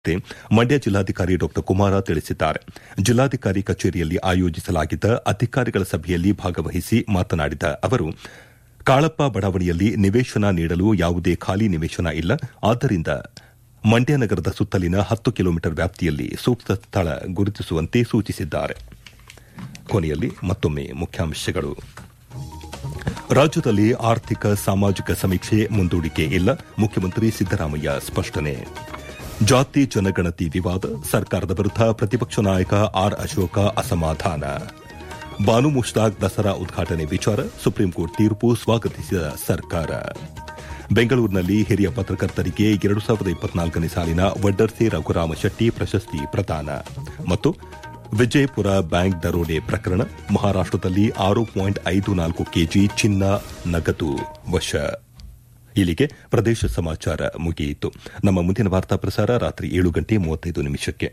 ಮಂಡ್ಯ ಜಿಲ್ಲಾಧಿಕಾರಿ ಡಾ ಕುಮಾರ ತಿಳಿಸಿದ್ದಾರೆ ಜಿಲ್ಲಾಧಿಕಾರಿ ಕಚೇರಿಯಲ್ಲಿ ಆಯೋಜಿಸಲಾಗಿದ್ದ ಅಧಿಕಾರಿಗಳ ಸಭೆಯಲ್ಲಿ ಭಾಗವಹಿಸಿ ಮಾತನಾಡಿದ ಅವರು ಕಾಳಪ್ಪ ಬಡಾವಣೆಯಲ್ಲಿ ನಿವೇಶನ ನೀಡಲು ಯಾವುದೇ ಖಾಲಿ ನಿವೇಶನ ಇಲ್ಲ ಆದ್ದರಿಂದ ಮಂಡ್ಯ ನಗರದ ಸುತ್ತಲಿನ ಹತ್ತು ಕಿಲೋಮೀಟರ್ ವ್ಯಾಪ್ತಿಯಲ್ಲಿ ಸೂಕ್ತ ಸ್ಥಳ ಗುರುತಿಸುವಂತೆ ಸೂಚಿಸಿದ್ದಾರೆ ಕೊನೆಯಲ್ಲಿ ಮತ್ತೊಮ್ಮೆ ಮುಖ್ಯಾಂಶಗಳು ರಾಜ್ಯದಲ್ಲಿ ಆರ್ಥಿಕ ಸಾಮಾಜಿಕ ಸಮೀಕ್ಷೆ ಮುಂದೂಡಿಕೆ ಇಲ್ಲ ಮುಖ್ಯಮಂತ್ರಿ ಸಿದ್ದರಾಮಯ್ಯ ಸ್ಪಷ್ಟನೆ ಜಾತಿ ಜನಗಣತಿ ವಿವಾದ ಸರ್ಕಾರದ ವಿರುದ್ಧ ಪ್ರತಿಪಕ್ಷ ನಾಯಕ ಆರ್ ಅಶೋಕ ಅಸಮಾಧಾನ ಬಾನು ಮುಷ್ತಾಕ್ ದಸರಾ ಉದ್ಘಾಟನೆ ವಿಚಾರ ಸುಪ್ರೀಂಕೋರ್ಟ್ ತೀರ್ಪು ಸ್ವಾಗತಿಸಿದ ಸರ್ಕಾರ ಬೆಂಗಳೂರಿನಲ್ಲಿ ಹಿರಿಯ ಪತ್ರಕರ್ತರಿಗೆ ಎರಡು ಸಾವಿರದ ಇಪ್ಪತ್ನಾಲ್ಕನೇ ಸಾಲಿನ ವಡ್ಡರ್ಸೆ ರಘುರಾಮ ಶೆಟ್ಟಿ ಪ್ರಶಸ್ತಿ ಪ್ರದಾನ ಮತ್ತು ವಿಜಯಪುರ ಬ್ಯಾಂಕ್ ದರೋಡೆ ಪ್ರಕರಣ ಮಹಾರಾಷ್ಟದಲ್ಲಿ ಆರು ಪಾಯಿಂಟ್ ಐದು ನಾಲ್ಕು ಕೆಜಿ ಚಿನ್ನ ನಗದು ವಶ ಇಲ್ಲಿಗೆ ಪ್ರದೇಶ ಸಮಾಚಾರ ಮುಗಿಯಿತು ನಮ್ಮ ಮುಂದಿನ ವಾರ್ತಾ ಪ್ರಸಾರ ರಾತ್ರಿ ಏಳು ಗಂಟೆ ಮೂವತ್ತೈದು ನಿಮಿಷಕ್ಕೆ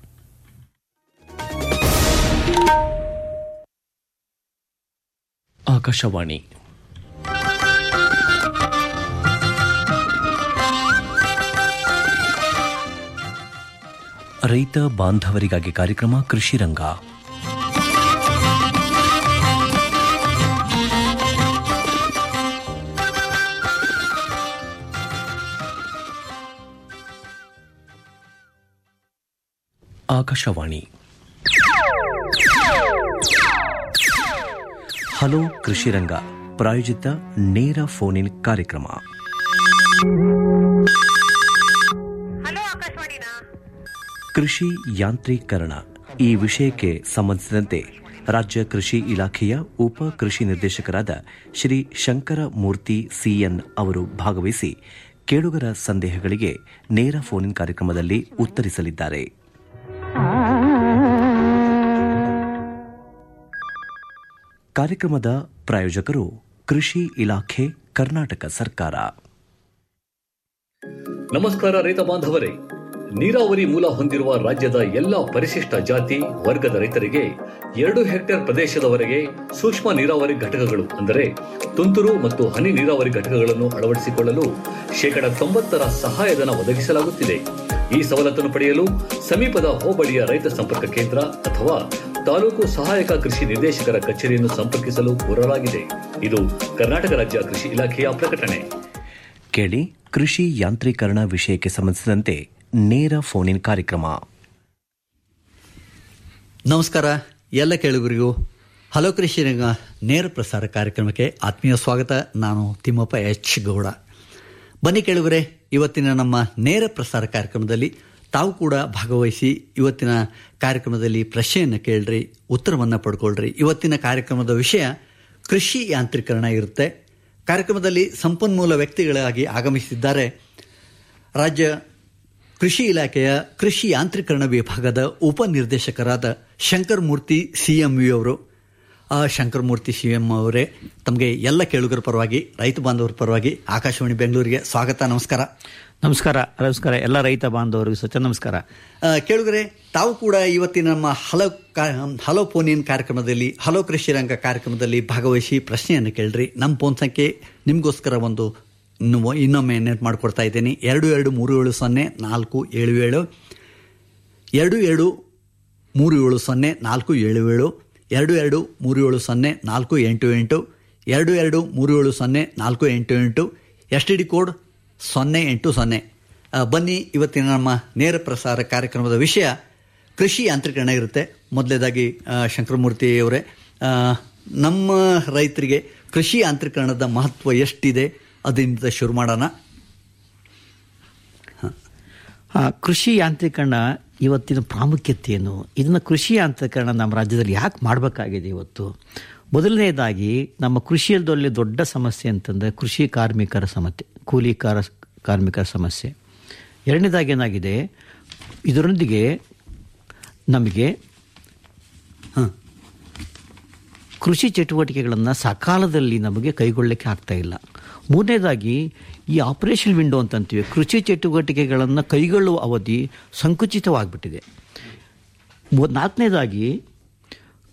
ಆಕಾಶವಾಣಿ ರೈತ ಬಾಂಧವರಿಗಾಗಿ ಕಾರ್ಯಕ್ರಮ ಕೃಷಿ ರಂಗ ಆಕಾಶವಾಣಿ ಹಲೋ ಕೃಷಿ ರಂಗ ಪ್ರಾಯೋಜಿತ ನೇರ ಫೋನ್ ಇನ್ ಕಾರ್ಯಕ್ರಮ ಹಲೋ ಆಕಾಶವಾಣಿನಾ ಕೃಷಿ ಯಾಂತ್ರೀಕರಣ ಈ ವಿಷಯಕ್ಕೆ ಸಂಬಂಧಿಸಿದಂತೆ ರಾಜ್ಯ ಕೃಷಿ ಇಲಾಖೆಯ ಉಪ ಕೃಷಿ ನಿರ್ದೇಶಕರಾದ ಶ್ರೀ ಶಂಕರ ಮೂರ್ತಿ ಸಿಎನ್ ಅವರು ಭಾಗವಹಿಸಿ ಕೇಳುಗರ ಸಂದೇಹಗಳಿಗೆ ನೇರ ಫೋನ್ ಇನ್ ಕಾರ್ಯಕ್ರಮದಲ್ಲಿ ಉತ್ತರಿಸಲಿದ್ದಾರೆ ಕಾರ್ಯಕ್ರಮದ ಪ್ರಾಯೋಜಕರು ಕೃಷಿ ಇಲಾಖೆ ಕರ್ನಾಟಕ ಸರ್ಕಾರ ನಮಸ್ಕಾರ ರೈತ ಬಾಂಧವರೇ ನೀರಾವರಿ ಮೂಲ ಹೊಂದಿರುವ ರಾಜ್ಯದ ಎಲ್ಲಾ ಪರಿಶಿಷ್ಟ ಜಾತಿ ವರ್ಗದ ರೈತರಿಗೆ ಎರಡು ಹೆಕ್ಟೇರ್ ಪ್ರದೇಶದವರೆಗೆ ಸೂಕ್ಷ್ಮ ನೀರಾವರಿ ಘಟಕಗಳು ಅಂದರೆ ತುಂತುರು ಮತ್ತು ಹನಿ ನೀರಾವರಿ ಘಟಕಗಳನ್ನು ಅಳವಡಿಸಿಕೊಳ್ಳಲು ಶೇಕಡ ತೊಂಬತ್ತರ ಸಹಾಯಧನ ಒದಗಿಸಲಾಗುತ್ತಿದೆ ಈ ಸವಲತ್ತನ್ನು ಪಡೆಯಲು ಸಮೀಪದ ಹೋಬಳಿಯ ರೈತ ಸಂಪರ್ಕ ಕೇಂದ್ರ ಅಥವಾ ತಾಲೂಕು ಸಹಾಯಕ ಕೃಷಿ ನಿರ್ದೇಶಕರ ಕಚೇರಿಯನ್ನು ಸಂಪರ್ಕಿಸಲು ಕೋರಲಾಗಿದೆ ಇದು ಕರ್ನಾಟಕ ರಾಜ್ಯ ಕೃಷಿ ಇಲಾಖೆಯ ಪ್ರಕಟಣೆ ಕೇಳಿ ಕೃಷಿ ಯಾಂತ್ರೀಕರಣ ವಿಷಯಕ್ಕೆ ಸಂಬಂಧಿಸಿದಂತೆ ನೇರ ಫೋನ್ ಇನ್ ಕಾರ್ಯಕ್ರಮ ನಮಸ್ಕಾರ ಎಲ್ಲ ಕೇಳುಗರಿಗೂ ಹಲೋ ಕೃಷಿ ರಂಗ ನೇರ ಪ್ರಸಾರ ಕಾರ್ಯಕ್ರಮಕ್ಕೆ ಆತ್ಮೀಯ ಸ್ವಾಗತ ನಾನು ತಿಮ್ಮಪ್ಪ ಎಚ್ ಗೌಡ ಬನ್ನಿ ಕೇಳುಗರೆ ಇವತ್ತಿನ ನಮ್ಮ ನೇರ ಪ್ರಸಾರ ಕಾರ್ಯಕ್ರಮದಲ್ಲಿ ತಾವು ಕೂಡ ಭಾಗವಹಿಸಿ ಇವತ್ತಿನ ಕಾರ್ಯಕ್ರಮದಲ್ಲಿ ಪ್ರಶ್ನೆಯನ್ನು ಕೇಳ್ರಿ ಉತ್ತರವನ್ನು ಪಡ್ಕೊಳ್ರಿ ಇವತ್ತಿನ ಕಾರ್ಯಕ್ರಮದ ವಿಷಯ ಕೃಷಿ ಯಾಂತ್ರೀಕರಣ ಇರುತ್ತೆ ಕಾರ್ಯಕ್ರಮದಲ್ಲಿ ಸಂಪನ್ಮೂಲ ವ್ಯಕ್ತಿಗಳಾಗಿ ಆಗಮಿಸಿದ್ದಾರೆ ರಾಜ್ಯ ಕೃಷಿ ಇಲಾಖೆಯ ಕೃಷಿ ಯಾಂತ್ರೀಕರಣ ವಿಭಾಗದ ಉಪನಿರ್ದೇಶಕರಾದ ಶಂಕರ್ ಮೂರ್ತಿ ಸಿಎಂವಿ ಅವರು ಆ ಶಂಕರ್ ಮೂರ್ತಿ ಸಿ ಎಂ ಅವರೇ ತಮಗೆ ಎಲ್ಲ ಕೇಳುಗರ ಪರವಾಗಿ ರೈತ ಬಾಂಧವರ ಪರವಾಗಿ ಆಕಾಶವಾಣಿ ಬೆಂಗಳೂರಿಗೆ ಸ್ವಾಗತ ನಮಸ್ಕಾರ ನಮಸ್ಕಾರ ನಮಸ್ಕಾರ ಎಲ್ಲ ರೈತ ಬಾಂಧವರಿಗೂ ಸ್ವಚ್ಛ ನಮಸ್ಕಾರ ಆ, ಕೇಳುಗರೆ ತಾವು ಕೂಡ ಇವತ್ತಿನ ನಮ್ಮ ಹಲೋ ಕಾ ಹಲೋ ಫೋನ್ ಇನ್ ಕಾರ್ಯಕ್ರಮದಲ್ಲಿ ಹಲೋ ಕೃಷಿ ರಂಗ ಕಾರ್ಯಕ್ರಮದಲ್ಲಿ ಭಾಗವಹಿಸಿ ಪ್ರಶ್ನೆಯನ್ನು ಕೇಳ್ರಿ ನಮ್ಮ ಫೋನ್ ಸಂಖ್ಯೆ ನಿಮಗೋಸ್ಕರ ಒಂದು ಇನ್ನು- ಇನ್ನೊಮ್ಮೆ ನೆಟ್ ಮಾಡಿಕೊಡ್ತಾ ಇದ್ದೀನಿ ಎರಡು ಎರಡು ಮೂರು ಏಳು ಸೊನ್ನೆ ನಾಲ್ಕು ಏಳು ಏಳು ಎರಡು ಎರಡು ಮೂರು ಏಳು ಸೊನ್ನೆ ನಾಲ್ಕು ಏಳು ಏಳು ಎರಡು ಎರಡು ಮೂರು ಏಳು ಸೊನ್ನೆ ನಾಲ್ಕು ಎಂಟು ಎಂಟು ಎರಡು ಎರಡು ಮೂರು ಏಳು ಸೊನ್ನೆ ನಾಲ್ಕು ಎಂಟು ಎಂಟು ಎಸ್ ಟಿ ಡಿ ಕೋಡ್ ಸೊನ್ನೆ ಎಂಟು ಸೊನ್ನೆ ಆ, ಬನ್ನಿ ಇವತ್ತಿನ ನಮ್ಮ ನೇರ ಪ್ರಸಾರ ಕಾರ್ಯಕ್ರಮದ ವಿಷಯ ಕೃಷಿ ಯಾಂತ್ರೀಕರಣ ಇರುತ್ತೆ ಮೊದಲೇದಾಗಿ ಶಂಕರಮೂರ್ತಿ ಅವರೇ ಆ, ನಮ್ಮ ರೈತರಿಗೆ ಕೃಷಿ ಯಾಂತ್ರೀಕರಣದ ಮಹತ್ವ ಎಷ್ಟಿದೆ ಅದರಿಂದ ಶುರು ಮಾಡೋಣ ಆ, ಕೃಷಿ ಯಾಂತ್ರೀಕರಣ ಇವತ್ತಿನ ಪ್ರಾಮುಖ್ಯತೆ ಏನು ಇದನ್ನು ಕೃಷಿ ಯಾಂತ್ರೀಕರಣ ನಮ್ಮ ರಾಜ್ಯದಲ್ಲಿ ಯಾಕೆ ಮಾಡಬೇಕಾಗಿದೆ ಇವತ್ತು ಮೊದಲನೇದಾಗಿ ನಮ್ಮ ಕೃಷಿಯದಲ್ಲಿ ದೊಡ್ಡ ಸಮಸ್ಯೆ ಅಂತಂದರೆ ಕೃಷಿ ಕಾರ್ಮಿಕರ ಸಮಸ್ಯೆ ಕೂಲಿ ಕಾರ ಕಾರ್ಮಿಕರ ಸಮಸ್ಯೆ ಎರಡನೇದಾಗಿ ಏನಾಗಿದೆ ಇದರೊಂದಿಗೆ ನಮಗೆ ಹಾಂ ಕೃಷಿ ಚಟುವಟಿಕೆಗಳನ್ನು ಸಕಾಲದಲ್ಲಿ ನಮಗೆ ಕೈಗೊಳ್ಳಲಿಕ್ಕೆ ಆಗ್ತಾ ಇಲ್ಲ ಮೂರನೇದಾಗಿ ಈ ಆಪರೇಷನ್ ವಿಂಡೋ ಅಂತಂತೀವಿ ಕೃಷಿ ಚಟುವಟಿಕೆಗಳನ್ನು ಕೈಗೊಳ್ಳುವ ಅವಧಿ ಸಂಕುಚಿತವಾಗಿಬಿಟ್ಟಿದೆ ಮೂ- ನಾಲ್ಕನೇದಾಗಿ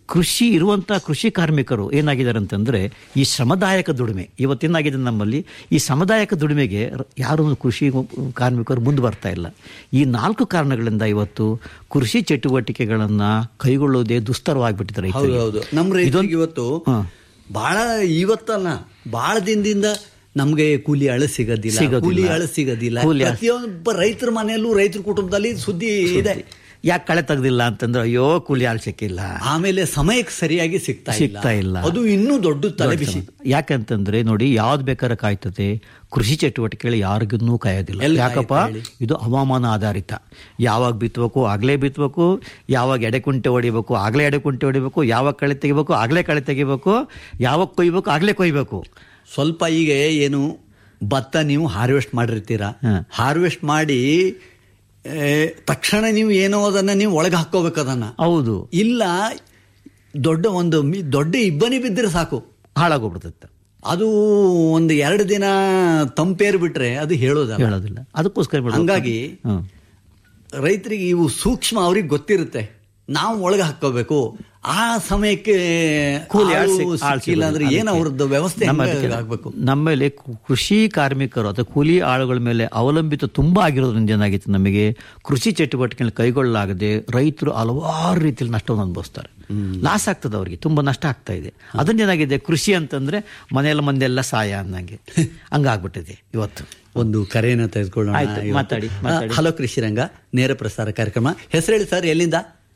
ಕೃಷಿ ಇರುವಂತಹ ಕೃಷಿ ಕಾರ್ಮಿಕರು ಏನಾಗಿದ್ದಾರೆ ಅಂತಂದ್ರೆ ಈ ಶ್ರಮದಾಯಕ ದುಡಿಮೆ ಇವತ್ತೇನಾಗಿದೆ ನಮ್ಮಲ್ಲಿ ಈ ಶ್ರಮದಾಯಕ ದುಡಿಮೆಗೆ ರ- ಯಾರು ಕೃಷಿ ಕಾರ್ಮಿಕರು ಮುಂದೆ ಬರ್ತಾ ಇಲ್ಲ ಈ ನಾಲ್ಕು ಕಾರಣಗಳಿಂದ ಇವತ್ತು ಕೃಷಿ ಚಟುವಟಿಕೆಗಳನ್ನ ಕೈಗೊಳ್ಳುವುದೇ ದುಸ್ತರವಾಗಿಬಿಟ್ಟಿದ್ದಾರೆ ಹೌದು ಹೌದು ನಮ್ಮ ರೈತರಿಗೆ ಇವತ್ತು ಹಾ. ಬಹಳ ಇವತ್ತಲ್ಲ ಬಹಳ ದಿನದಿಂದ ನಮ್ಗೆ ಕೂಲಿ ಆಳು ಸಿಗೋದಿಲ್ಲ ಸಿಗೋದಿಲ್ಲ. ಕೂಲಿ ಆಳು ಸಿಗೋದಿಲ್ಲ ಕೂಲಿ ಆಳು- ಪ್ರತಿಯೊಬ್ಬ ರೈತರ ಮನೆಯಲ್ಲೂ ರೈತರ ಕುಟುಂಬದಲ್ಲಿ ಸುದ್ದಿ ಇದೆ ಯಾಕೆ ಕಳೆ ತೆಗ್ದಿಲ್ಲ ಅಂತಂದ್ರೆ ಅಯ್ಯೋ ಕೂಲಿ ಆಳ್ ಸಿಕ್ಕಿಲ್ಲ ಆಮೇಲೆ ಸಮಯಕ್ಕೆ ಸರಿಯಾಗಿ ಸಿಗ್ತಾ ಸಿಗ್ತಾ ಇಲ್ಲ. ಅದು ಇನ್ನೂ ದೊಡ್ಡ ತಲೆಬಿಸಿ ಯಾಕಂತಂದ್ರೆ ನೋಡಿ ಯಾವ್ದು ಬೇಕಾದ್ರೆ ಕಾಯ್ತದೆ ಕೃಷಿ ಚಟುವಟಿಕೆಗಳು ಯಾರಿಗೂ ಕಾಯೋದಿಲ್ಲ ಎಲ್ಲಿ ಯಾಕಪ್ಪ ಕಾಯುತ್ತೆ ಹೇಳಿ? ಇದು ಹವಾಮಾನ ಆಧಾರಿತ ಯಾವಾಗ ಬಿತ್ತಬೇಕು ಆಗ್ಲೇ ಬಿತ್ತಬೇಕು ಯಾವಾಗ ಎಡೆಕುಂಟೆ ಹೊಡಿಬೇಕು ಆಗ್ಲೇ ಎಡೆಕುಂಟೆ ಹೊಡಿಬೇಕು ಯಾವಾಗ ಕಳೆ ತೆಗಿಬೇಕು ಆಗ್ಲೇ ಕಳೆ ತೆಗಿಬೇಕು ಯಾವಾಗ ಕೊಯ್ಬೇಕು ಆಗ್ಲೇ ಕೊಯ್ಬೇಕು ಸ್ವಲ್ಪ ಈಗ ಏನು ಭತ್ತ ನೀವು ಹಾರ್ವೆಸ್ಟ್ ಮಾಡಿರ್ತೀರಾ ಹಾ. ಹಾರ್ವೆಸ್ಟ್ ಮಾಡಿ ಏ, ತಕ್ಷಣ ನೀವು ಏನೋ ಅದನ್ನ ನೀವು ಒಳಗೆ ಹಾಕೋಬೇಕು ಅದನ್ನ ಹೌದು ಇಲ್ಲ ದೊಡ್ಡ ಒಂದು ಮಿ- ದೊಡ್ಡ ಇಬ್ಬನಿ ಬಿದ್ದರೆ ಸಾಕು ಹಾಳಾಗೋಗ್ಬಿಡ್ತದೆ ಅದು ಒಂದು ಎರಡು ದಿನ ತಂಪೇರ್ ಬಿಟ್ರೆ ಅದು ಹೇಳೋದಲ್ಲ ಹೇಳೋದಿಲ್ಲ ಅದಕ್ಕೋಸ್ಕರ ಬಿಡ್ಬೇಕು. ಹಂಗಾಗಿ ಹ್ಮ್. ರೈತರಿಗೆ ಇವು ಸೂಕ್ಷ್ಮ ಅವ್ರಿಗೆ ಗೊತ್ತಿರುತ್ತೆ ನಾವು ಒಳಗೆ ಹಾಕೋಬೇಕು ಆ ಸಮಯಕ್ಕೆ ಕೂಲಿ ಆಳ್ ಆಳು ಸಿಕ್- ಆಳ್ ಸಿಕ್ಕಿಲ್ಲ ಅಂದ್ರೆ ಸಿಗೋದಿಲ್ಲ. ಏನು ಅವ್ರದ್ದು ವ್ಯವಸ್ಥೆ ನಮ್ಮ ಹೆಂಗೆ ಅದಕ್ಕೆ ಆಗ್ಬೇಕು ನಮ್ಮಲ್ಲಿ ಕು- ಕೃಷಿ ಕಾರ್ಮಿಕರು ಅಥವಾ ಕೂಲಿ ಆಳುಗಳ ಮೇಲೆ ಅವಲಂಬಿತ ತುಂಬಾ ಆಗಿರೋದ್ರಿಂದ ಏನಾಗಿತ್ತು ನಮಗೆ ಕೃಷಿ ಚಟುವಟಿಕೆಗಳನ್ನ ಕೈಗೊಳ್ಳಲಾಗದೆ ರೈತರು ಹಲವಾರು ರೀತಿಯಲ್ಲಿ ನಷ್ಟವನ್ನು ಅನುಭವಿಸ್ತಾರೆ ಲಾಸ್ ಆಗ್ತದೆ ಅವರಿಗೆ ತುಂಬಾ ನಷ್ಟ ಆಗ್ತಾ ಇದೆ ಅದನ್ನೇನಾಗಿದೆ ಕೃಷಿ ಅಂತಂದ್ರೆ ಮನೆಯಲ್ಲ ಮಂದೆಲ್ಲ ಸಾಯ ಅನ್ನಂಗೆ ಹಂಗಾಗ್ಬಿಟ್ಟಿದೆ ಇವತ್ತು ಒಂದು ಕರೆಯನ್ನು ತೆಗೆದುಕೊಳ್ಳೋಣ ಆಯ್ತು, ಇವತ್ತು. ಮಾತಾಡಿ, ಆ, ಮಾತಾಡಿ. ಹಲೋ ಕೃಷಿ ರಂಗ ನೇರ ಪ್ರಸಾರ ಕಾರ್ಯಕ್ರಮ ಹೆಸರು ಹೇಳಿ ಸರ್ ಎಲ್ಲಿಂದ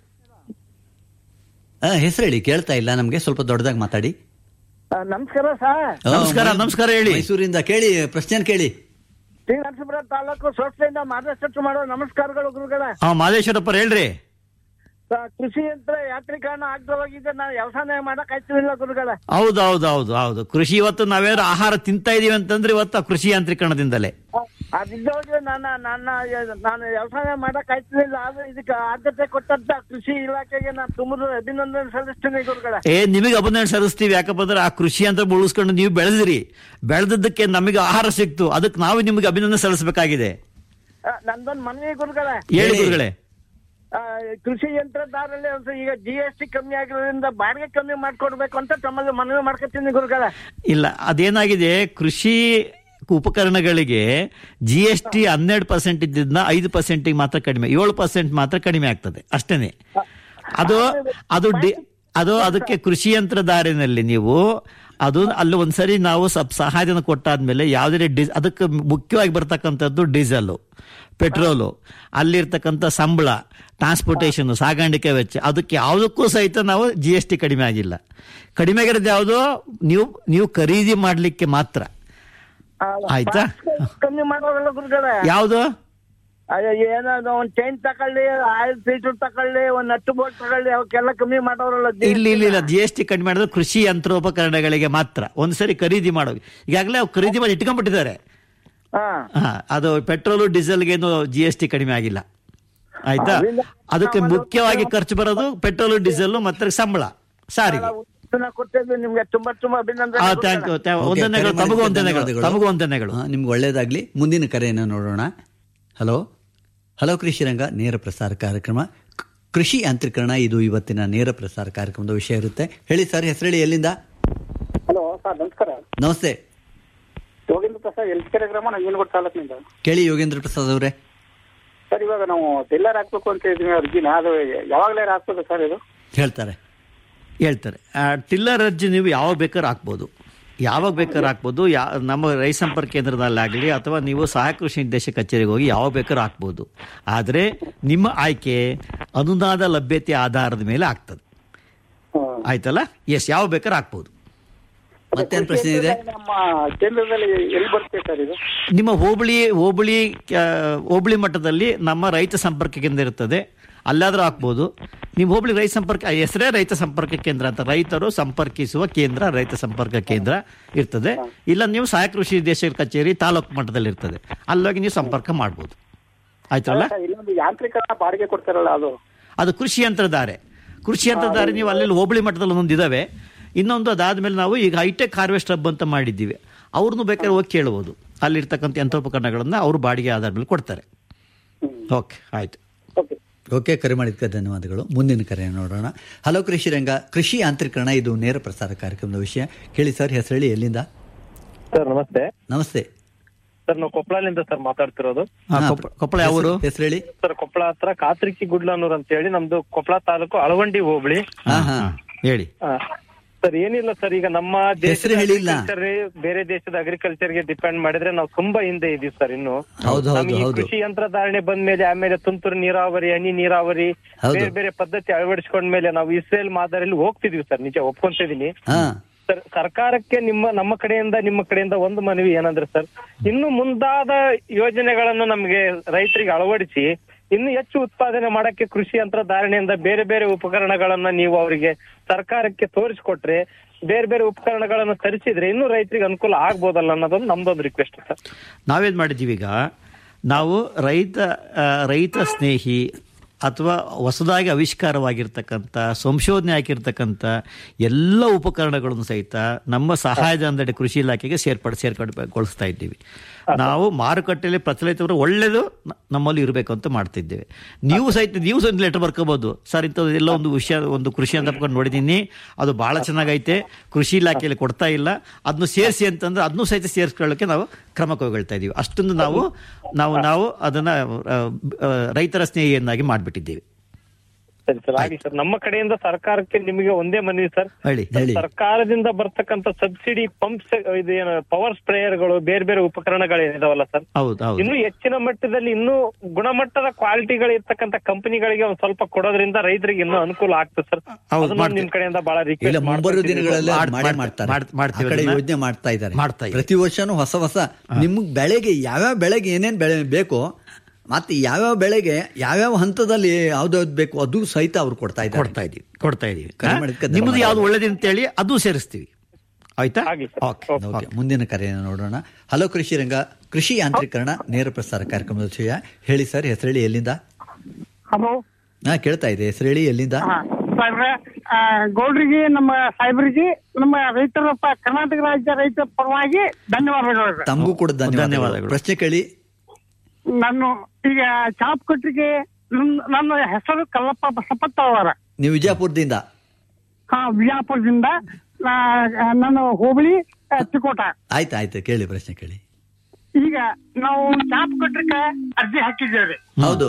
ಹೆಸರು ಹೇಳಿ ಕೇಳ್ತಾ ಇಲ್ಲ ನಮ್ಗೆ ಸ್ವಲ್ಪ ದೊಡ್ಡದಾಗಿ ಮಾತಾಡಿ ಆ, ನಮಸ್ಕಾರ ಸರ್ ಆ, ನಮಸ್ಕಾರ, ಮೈ- ನಮಸ್ಕಾರ ಹೇಳಿ. ಮೈಸೂರಿಂದ ಕೇಳಿ ಪ್ರಶ್ನೆ ಕೇಳಿ ಶ್ರೀ ನರಸೀಪುರ ತಾಲೂಕು ಸಂಸ್ಥೆಯಿಂದ ಮಾರ್ಗದರ್ಶನ ಮಾಡೋ ನಮಸ್ಕಾರಗಳು ಗುರುಗಳ ಹಾ ಮಾದೇಶ್ವರಪ್ಪರ್ ಹೇಳ್ರಿ ಆ, ಕೃಷಿ ಯಂತ್ರ ಯಾಂತ್ರೀಕರಣ ಆಗದೆ ಹೋಗಿದೆ ನಾನು ವ್ಯವಸಾಯ ಮಾಡಕ್ ಆಯ್ತಿಲ್ಲ ಗುರುಗಳ ಹೌದು ಹೌದು ಹೌದು ಹೌದು ಕೃಷಿ ಇವತ್ತು ನಾವೇನಾದ್ರು ಆಹಾರ ತಿಂತಾ ಇದೀವಿ ಅಂತಂದ್ರೆ ಇವತ್ತು ಆ ಕೃಷಿ ಯಾಂತ್ರೀಕರಣದಿಂದಲೇ ಅದಿದ್ದೋಗಿ ನನ್ನ ನನ್ನ ನಾನು ವ್ಯವಸಾಯ ಮಾಡಕ್ ಆಯ್ತಿಲ್ಲ ಆದ್ರೆ ಇದಕ್ಕೆ ಆದ್ಯತೆ ಕೊಟ್ಟಂತ ಕೃಷಿ ಇಲಾಖೆಗೆ ನಾನು ತುಂಬ ಅಭಿನಂದನೆ ಸಲ್ಲಿಸ್ತೀನಿ ಗುರುಗಳ ಏ ನಿಮಗೆ ಅಭಿನಂದನೆ ಸಲ್ಲಿಸ್ತೀವಿ ಯಾಕಪ್ಪ ಅಂದ್ರೆ ಆ ಕೃಷಿ ಅಂತ ಉಳಿಸ್ಕೊಂಡು ನೀವು ಬೆಳೆದ್ರಿ ಬೆಳೆದದ್ದಕ್ಕೆ ನಮಗೆ ಆಹಾರ ಸಿಕ್ತು ಅದಕ್ಕೆ ನಾವು ನಿಮಗೆ ಅಭಿನಂದನೆ ಸಲ್ಲಿಸಬೇಕಾಗಿದೆ ಆ, ನಂದೊಂದು ಮನವಿ ಗುರುಗಳ ಹೇಳಿ ಹೇಳಿ. ಗುರುಗಳೇ ಆ, ಕೃಷಿ ಯಂತ್ರದಾರಲ್ಲಿ ಒಂದು ಈಗ ಜಿ ಎಸ್ ಟಿ ಕಮ್ಮಿ ಆಗಿರೋದ್ರಿಂದ ಬಾಡಿಗೆ ಕಮ್ಮಿ ಮಾಡ್ಕೊಡ್ಬೇಕು ಅಂತ ತಮ್ಮಲ್ಲಿ ಮನವಿ ಮಾಡ್ಕೊತೀನಿ ಗುರುಗಳ ಇಲ್ಲ ಅದೇನಾಗಿದೆ ಕೃಷಿ ಉಪಕರಣಗಳಿಗೆ ಜಿ ಎಸ್ ಟಿ ಹನ್ನೆರಡು ಪರ್ಸೆಂಟ್ ಇದ್ದಿದ್ದನ್ನ ಐದು ಪರ್ಸೆಂಟಿಗೆ ಮಾತ್ರ ಕಡಿಮೆ ಏಳು ಪರ್ಸೆಂಟ್ ಮಾತ್ರ ಕಡಿಮೆ ಆಗ್ತದೆ ಅಷ್ಟೇನೆ ಅದು ಅದು ಡಿ ಅದು ಅದಕ್ಕೆ ಕೃಷಿ ಯಂತ್ರಧಾರಿನಲ್ಲಿ ನೀವು ಅದು ಅಲ್ಲಿ ಒಂದ್ಸರಿ ನಾವು ಸ್ವಲ್ಪ ಸಹಾಯಧನ ಕೊಟ್ಟಾದ್ಮೇಲೆ ಯಾವುದೇ ಡಿ ಅದಕ್ಕೆ ಮುಖ್ಯವಾಗಿ ಬರ್ತಕ್ಕಂಥದ್ದು ಡೀಸೆಲ್ ಪೆಟ್ರೋಲು ಅಲ್ಲಿರ್ತಕ್ಕಂಥ ಸಂಬಳ ಟ್ರಾನ್ಸ್ಪೋರ್ಟೇಷನ್ ಸಾಗಾಣಿಕೆ ವೆಚ್ಚ ಅದಕ್ಕೆ ಯಾವುದಕ್ಕೂ ಸಹಿತ ನಾವು ಜಿ ಎಸ್ ಟಿ ಕಡಿಮೆ ಆಗಿಲ್ಲ ಕಡಿಮೆ ಆಗಿರೋದು ಯಾವುದು ನೀವು ನೀವು ಖರೀದಿ ಮಾಡಲಿಕ್ಕೆ ಮಾತ್ರ ಆ, ಆಯ್ತಾ? ಕಮ್ಮಿ ಮಾಡೋರಲ್ಲ ಗುರುಗಳ ಯಾವುದು ಅಯ್ಯೋ ಏನೋ ಒಂದ್ ಚೈನ್ ತಕೊಳ್ಳಿ ಆಯಿಲ್ ಫಿಲ್ಟರ್ ತಕೊಳ್ಳಿ ಒಂದ್ ನಟ್ಟು ಬೋಲ್ಟ್ ತಗೊಳ್ಳಿ ಅವಕ್ಕೆಲ್ಲ ಕಮ್ಮಿ ಮಾಡೋರಲ್ಲ ಇಲ್ಲ ಇಲ್ಲ ಇಲ್ಲ ಜಿ ಎಸ್ ಟಿ ಕಡಿಮೆ ಮಾಡಿದ್ರೆ ಕೃಷಿ ಯಂತ್ರೋಪಕರಣಗಳಿಗೆ ಮಾತ್ರ ಒಂದ್ಸರಿ ಖರೀದಿ ಮಾಡೋ ಈಗಾಗಲೇ ಅವ್ರು ಖರೀದಿ ಮಾಡಿ ಇಟ್ಕೊಂಡ್ಬಿಟ್ಟಿದ್ದಾರೆ ಹಾ ಹಾ ಅದು ಪೆಟ್ರೋಲು ಡೀಸೆಲ್ಗೇನು ಜಿ ಎಸ್ ಟಿ ಕಡಿಮೆ ಆಗಿಲ್ಲ ಆಯ್ತಾ ಅದಕ್ಕೆ ಮುಖ್ಯವಾಗಿ ಖರ್ಚು ಬರೋದು ಪೆಟ್ರೋಲು ಡೀಸೆಲ್ ಮತ್ತೆ ಸಂಬಳ ಸಾರಿಗೆ ಉತ್ತರನ ಕೊಟ್ಟಿದ್ದು ನಿಮ್ಗೆ ತುಂಬಾ ತುಂಬಾ ಅಭಿನಂದನೆ ಥ್ಯಾಂಕ್ ಯು ಓಕೆ, ವಂದನೆಗಳು ಕರೆ ತಮಗೂ ಮಾಡಿದ್ದಕ್ಕೆ ವಂದನೆಗಳು ಧನ್ಯವಾದಗಳು. ತಮಗೂ ವಂದನೆಗಳು ಹಾ, ನಿಮ್ಗೆ ಒಳ್ಳೇದಾಗ್ಲಿ ಮುಂದಿನ ಕರೆಯನ್ನು ನೋಡೋಣ ಹಲೋ ಹಲೋ ಕೃಷಿ ರಂಗ ನೇರ ಪ್ರಸಾರ ಕಾರ್ಯಕ್ರಮ ಕ್- ಕೃಷಿ ಯಾಂತ್ರೀಕರಣ ಇದು ಇವತ್ತಿನ ನೇರ ಪ್ರಸಾರ ಕಾರ್ಯಕ್ರಮದ ವಿಷಯ ಇರುತ್ತೆ ಹೇಳಿ ಸರ್ ಹೆಸರು ಹೇಳಿ ಎಲ್ಲಿಂದ ಹಲೋ ಸರ್ ನಮಸ್ಕಾರ ನಮಸ್ತೆ ಯೋಗೇಂದ್ರ ಪ್ರಸಾದ್ ಎಲ್ಕೆರೆ ಗ್ರಾಮ ನಂಜನಗೂಡು ತಾಲೂಕಿನಿಂದ ಕೇಳಿ ಯೋಗೇಂದ್ರ ಪ್ರಸಾದ್ ಅವರೇ ಸರ್ ಇವಾಗ ನಾವು ಟೆಲ್ಲರ್ ಹಾಕ್ಬೇಕು ಅಂತ ಇದ್ವಿ ಅರ್ಜಿನ ಅದು ಯಾವಾಗಲೇ ಹಾಕ್ಬೇಕು ಸರ್ ಇದು ಹೇಳ್ತಾರೆ ಹೇಳ್ತಾರೆ ಆ, ಟಿಲ್ಲರ್ ಅರ್ಜಿ ನೀವು ಯಾವಾಗ ಬೇಕಾದ್ರೂ ಹಾಕ್ಬೋದು ಯಾವಾಗ ಬೇಕಾದ್ರೂ ಹಾಕ್ಬೋದು ಯಾ ನಮ್ಮ ರೈತ ಸಂಪರ್ಕ ಕೇಂದ್ರದಲ್ಲಾಗಲಿ ಅಥವಾ ನೀವು ಸಹಾಯಕ ಕೃಷಿ ನಿರ್ದೇಶಕ ಕಚೇರಿಗೆ ಹೋಗಿ ಯಾವಾಗ ಬೇಕಾದ್ರೂ ಹಾಕ್ಬೋದು ಆದರೆ ನಿಮ್ಮ ಆಯ್ಕೆ ಅನುದಾನದ ಲಭ್ಯತೆ ಆಧಾರದ ಮೇಲೆ ಆಗ್ತದೆ ಆಯ್ತಲ್ಲ ಎಸ್ ಯಾವ ಬೇಕಾದ್ರೂ ಹಾಕ್ಬೋದು ಮತ್ತೇನು ಪ್ರಶ್ನೆ ಇದೆ ನಮ್ಮ ಕೇಂದ್ರದಲ್ಲಿ ಎಲ್ಲಿ ಬರುತ್ತೆ ಸರ್ ಇದು ನಿಮ್ಮ ಹೋಬಳಿ ಹೋಬಳಿ ಆ, ಹೋಬಳಿ ಮಟ್ಟದಲ್ಲಿ ನಮ್ಮ ರೈತ ಸಂಪರ್ಕ ಕೇಂದ್ರ ಇರ್ತದೆ ಅಲ್ಲಾದ್ರೂ ಹಾಕ್ಬೋದು ನಿಮ್ಮ ಹೋಬಳಿ ರೈತ ಸಂಪರ್ಕ ಆ ಹೆಸರೇ ರೈತ ಸಂಪರ್ಕ ಕೇಂದ್ರ ಅಂತ ರೈತರು ಸಂಪರ್ಕಿಸುವ ಕೇಂದ್ರ ರೈತ ಸಂಪರ್ಕ ಕೇಂದ್ರ ಇರ್ತದೆ ಇಲ್ಲ ನೀವು ಸಹಾಯಕ ಕೃಷಿ ನಿರ್ದೇಶಕರ ಕಚೇರಿ ತಾಲೂಕು ಮಟ್ಟದಲ್ಲಿ ಇರ್ತದೆ ಅಲ್ಲೋಗಿ ನೀವು ಸಂಪರ್ಕ ಮಾಡ್ಬೋದು ಆಯ್ತಲ್ಲ ಇಲ್ಲೊಂದು ಯಾಂತ್ರಿಕರಣ ಬಾಡಿಗೆ ಕೊಡ್ತಾರಲ್ಲ ಅದು ಅದು ಕೃಷಿ ಯಂತ್ರಧಾರೆ ಕೃಷಿ ಯಂತ್ರಧಾರೆ ನೀವು ಅಲ್ಲಿ ಹೋಬಳಿ ಮಟ್ಟದಲ್ಲಿ ಒಂದೊಂದು ಇದಾವೆ ಇನ್ನೊಂದು ಅದಾದ್ಮೇಲೆ ನಾವು ಈಗ ಹೈಟೆಕ್ ಹಾರ್ವೆಸ್ಟ್ ಹಬ್ ಅಂತ ಮಾಡಿದ್ದೀವಿ ಅವ್ರನ್ನೂ ಬೇಕಾದ್ರೆ ಹೋಗಿ ಕೇಳ್ಬೋದು ಅಲ್ಲಿರ್ತಕ್ಕಂಥ ಯಂತ್ರೋಪಕರಣಗಳನ್ನ ಅವರು ಬಾಡಿಗೆ ಆಧಾರದ ಮೇಲೆ ಕೊಡ್ತಾರೆ ಓಕೆ ಆಯ್ತು ಓಕೆ ಓಕೆ ಕರೆ ಮಾಡಿದ್ದಕ್ಕೆ ಧನ್ಯವಾದಗಳು ಮುಂದಿನ ಕರೆ ನೋಡೋಣ ಹಲೋ ಕೃಷಿ ರಂಗ ಕೃಷಿ ಯಾಂತ್ರೀಕರಣ ಇದು ನೇರ ಪ್ರಸಾರ ಕಾರ್ಯಕ್ರಮದ ವಿಷಯ ಕೇಳಿ ಸರ್ ಹೆಸರೇಳಿ ಎಲ್ಲಿಂದ ಸರ್ ನಮಸ್ತೆ ನಮಸ್ತೆ ಸರ್ ನಾವು ಕೊಪ್ಪಳದಿಂದ ಸರ್ ಮಾತಾಡ್ತಿರೋದು ಹಾ, ಹಾ, ಕೊಪ್ಪ- ಕೊಪ್ಪಳ ಯಾವ ಊರು ಹೆಸರು- ಹೆಸರೇಳಿ ಸರ್ ಕೊಪ್ಪಳ ಹತ್ರ ಕಾತ್ರಿಕಿ ಗುಡ್ಲನೂರ್ ಅಂತ ಹೇಳಿ ನಮ್ದು ಕೊಪ್ಪಳ ತಾಲೂಕು ಅಳವಂಡಿ ಹೋಬಳಿ ಹಾ ಹಾ ಹೇಳಿ ಆ, ಸರ್ ಏನಿಲ್ಲ ಸರ್ ಈಗ ನಮ್ಮ ಹೆಸ್ರು ದೇಶದ ಹೇಳಿಲ್ಲ. agriculture ಬೇರೆ ದೇಶದ ಅಗ್ರಿಕಲ್ಚರ್ ಗೆ ಡಿಪೆಂಡ್ ಮಾಡಿದ್ರೆ ನಾವು ತುಂಬಾ ಹಿಂದೆ ಇದೀವಿ ಸರ್ ಇನ್ನು ಹೌದು ಹೌದು ನಮ್ಗೆ ಈ ಹೌದು ಕೃಷಿ ಯಂತ್ರಧಾರಣೆ ಬಂದ್ಮೇಲೆ ಆಮೇಲೆ ತುಂತುರು ನೀರಾವರಿ ಹನಿ ನೀರಾವರಿ ಹೌದು. ಬೇರೆ ಬೇರೆ ಪದ್ಧತಿ ಅಳವಡಿಸ್ಕೊಂಡ್ಮೇಲೆ ನಾವು ಇಸ್ರೇಲ್ ಮಾದರಿಯಲ್ಲಿ ಹೋಗ್ತಿದೀವಿ ಸರ್ ನಿಜ ಒಪ್ಕೊಂತಿದೀನಿ ಹಾ ಸರ್ ಸರ್ಕಾರಕ್ಕೆ ನಿಮ್ಮ ನಮ್ಮ ಕಡೆಯಿಂದ ನಿಮ್ಮ ಕಡೆಯಿಂದ ಒಂದು ಮನವಿ ಏನಂದ್ರೆ ಸರ್ ಇನ್ನು ಮುಂದಾದ ಯೋಜನೆಗಳನ್ನು ನಮಗೆ ರೈತರಿಗೆ ಅಳವಡಿಸಿ ಇನ್ನು ಹೆಚ್ಚು ಉತ್ಪಾದನೆ ಮಾಡಕ್ಕೆ ಕೃಷಿ ಯಂತ್ರಧಾರಣೆಯಿಂದ ಬೇರೆ ಬೇರೆ ಉಪಕರಣಗಳನ್ನ ನೀವು ಅವರಿಗೆ ಸರ್ಕಾರಕ್ಕೆ ತೋರಿಸ್ಕೊಟ್ರೆ ಬೇರೆ ಬೇರೆ ಉಪಕರಣಗಳನ್ನು ತರಿಸಿದ್ರೆ ಇನ್ನೂ ರೈತರಿಗೆ ಅನುಕೂಲ ಆಗ್ಬೋದಲ್ಲ ಅನ್ನೋದೊಂದು ನಮ್ದೊಂದು ರಿಕ್ವೆಸ್ಟ್ ಸರ್ ನಾವೇನು ಮಾಡಿದ್ದೀವಿ ಈಗ ನಾವು ರೈತ ಆ, ರೈತ ಸ್ನೇಹಿ ಅಥವಾ ಹೊಸದಾಗಿ ಆವಿಷ್ಕಾರವಾಗಿರ್ತಕ್ಕಂಥ ಸಂಶೋಧನೆ ಆಗಿರ್ತಕ್ಕಂಥ ಎಲ್ಲ ಉಪಕರಣಗಳನ್ನು ಸಹಿತ ನಮ್ಮ ಸಹಾಯಧನದಡಿ ಕೃಷಿ ಇಲಾಖೆಗೆ ಸೇರ್ಪಡೆ ಸೇರ್ಪಡೆಗೊಳಿಸ್ತಾ ಇದ್ದೀವಿ ನಾವು ಮಾರುಕಟ್ಟೆಯಲ್ಲಿ ಪ್ರಚಲಿತವರು ಒಳ್ಳೆಯದು ನ- ನಮ್ಮಲ್ಲಿ ಇರಬೇಕು ಅಂತ ಮಾಡ್ತಿದ್ದೇವೆ ನೀವು ಸಹಿತ ನೀವು ಸಹಿತ ಲೆಟರ್ ಬರ್ಕೋಬಹುದು ಸರ್ ಇಂಥದ್ದು ಎಲ್ಲ ಒಂದು ವಿಷಯ ಒಂದು ಕೃಷಿ ಅಂತ ಬರ್ಕೊಂಡು ನೋಡಿದ್ದೀನಿ ಅದು ಭಾಳ ಚೆನ್ನಾಗೈತೆ ಕೃಷಿ ಇಲಾಖೆಯಲ್ಲಿ ಕೊಡ್ತಾ ಇಲ್ಲ ಅದನ್ನು ಸೇರಿಸಿ ಅಂತಂದ್ರೆ ಅದನ್ನು ಸಹಿತ ಸೇರಿಸ್ಕೊಳ್ಳೋಕೆ ನಾವು ಕ್ರಮ ಕೈಗೊಳ್ತಾ ಇದ್ದೀವಿ ಅಷ್ಟೊಂದು ನಾವು ನಾವು ನಾವು ಅದನ್ನ ಆ, ಆ, ರೈತರ ಸ್ನೇಹಿಯನ್ನಾಗಿ ಮಾಡಿಬಿಟ್ಟಿದ್ದೀವಿ ಸರಿ ಸರ್ ಆಗಿ ಸರ್ ನಮ್ಮ ಕಡೆಯಿಂದ ಸರ್ಕಾರಕ್ಕೆ ನಿಮಗೆ ಒಂದೇ ಮನವಿ ಸರ್ ಹೇಳಿ ಹೇಳಿ ಸರ್ಕಾರದಿಂದ ಬರ್ತಕ್ಕಂಥ ಸಬ್ಸಿಡಿ ಪಂಪ್ಸ್ ಇದೇನು ಪವರ್ ಸ್ಪ್ರೇಯರ್ಗಳು ಬೇರೆ ಬೇರೆ ಉಪಕರಣಗಳೇನಿದಾವಲ್ಲ ಸರ್ ಹೌದು ಹೌದು ಇನ್ನು ಹೆಚ್ಚಿನ ಮಟ್ಟದಲ್ಲಿ ಇನ್ನೂ ಗುಣಮಟ್ಟದ ಕ್ವಾಲಿಟಿಗಳು ಇರ್ತಕ್ಕಂಥ ಕಂಪನಿಗಳಿಗೆ ಒಂದ್ ಸ್ವಲ್ಪ ಕೊಡೋದ್ರಿಂದ ರೈತರಿಗೆ ಇನ್ನೂ ಅನುಕೂಲ ಆಗ್ತದೆ ಸರ್ ಹೌದು, ಅದನ್ನ ಮಾಡ್ತೀವಿ. ನಿಮ್ ಕಡೆಯಿಂದ ಬಹಳ ಇಲ್ಲ ರಿಕ್ವೆಸ್ಟ್ ಮುಂಬರುವ ದಿನಗಳಲ್ಲಿ ಅದು ಮಾಡ್- ಮಾಡೇ ಮಾಡ್- ಮಾಡ್ತಾರೆ ಮಾಡ್- ಮಾಡ್ತೀವಿ ಆ ಕಡೆ ಅದನ್ನ. ಯೋಜನೆ ಮಾಡ್ತಾ ಇದ್ದಾರೆ ಮಾಡ್ತಾ ಇದ್ದಾರೆ. ಪ್ರತಿ ವರ್ಷನೂ ಹೊಸ ಹೊಸ ನಿಮ್ಗೆ ಬೆಳೆಗೆ ಯಾವ್ಯಾವ ಬೆಳೆಗೆ ಏನೇನ್ ಬೆಳೆ ಬೇಕೋ ಮತ್ತೆ ಯಾವ್ಯಾವ ಬೆಳೆಗೆ ಯಾವ್ಯಾವ ಹಂತದಲ್ಲಿ ಯಾವ್ದಾವ್ದು ಬೇಕು ಅದು ಸಹಿತ ಅವ್ರು ಕೊಡ್ತಾ ಇದ್ದಾರೆ ಕೊಡ್ತಾ ಇದೀವಿ ಕೊಡ್ತಾ ಇದೀವಿ ಕರೆ ಹಾ? ಮಾಡಿದ್ದಕ್ಕೆ ನಿಮ್ಮದು ಧನ್ಯವಾದ. ಯಾವ್ದು ಒಳ್ಳೇದು ಅಂತೇಳಿ ಅದು ಸೇರಿಸ್ತೀವಿ ಆಯ್ತಾ ಆಗ್ಲಿ ಸರ್. ಓಕೆ ಓಕೆ ಮುಂದಿನ ಕರೆಯನ್ನು ನೋಡೋಣ ಹಲೋ ಕೃಷಿ ರಂಗ ಕೃಷಿ ಯಾಂತ್ರೀಕರಣ ನೇರ ಪ್ರಸಾರ ಕಾರ್ಯಕ್ರಮದ ವಿಷಯ ಹೇಳಿ ಸರ್ ಹೆಸರೇಳಿ ಎಲ್ಲಿಂದ ಹಲೋ ಹಾ ಕೇಳ್ತಾ ಇದೆ ಹೆಸರೇಳಿ ಎಲ್ಲಿಂದ ಹಾ ಸಾಹೇಬ್ರೆ ಆ, ಗೌಡ್ರಿಗೆ ನಮ್ಮ ಸಾಹೇಬ್ರಿಗೆ ನಮ್ಮ ರೈತರ ಪ- ಕರ್ನಾಟಕ ರಾಜ್ಯ ರೈತರ ಪರವಾಗಿ ಧನ್ಯವಾದಗಳು ಸರ್. ತಮಗೂ ಕೂಡ ಧನ್ಯವಾದಗಳು ಧನ್ಯವಾದಗಳು. ಪ್ರಶ್ನೆ ಕೇಳಿ ನಾನು ಈಗ ಚಾಪ್ ಕೊಟ್ರಿಗೆ ನನ್ನ- ನನ್ನ ಹೆಸರು ಕಲ್ಲಪ್ಪ ಬಸಪ್ಪತ್ತ ಅವರ ನೀವು ವಿಜಯಪುರದಿಂದ ಹಾ ವಿಜಯಪುರದಿಂದ ನಾ- ನಾನು ಹೋಬಳಿ ಆ, ತಿಕೋಟ ಆಯ್ತು ಆಯ್ತು ಕೇಳಿ ಪ್ರಶ್ನೆ ಕೇಳಿ ಈಗ ನಾವು ಚಾಪ್ ಕಟ್ರಿಕೆ ಅರ್ಜಿ ಹಾಕಿದ್ದೇವೆ ಹೌದು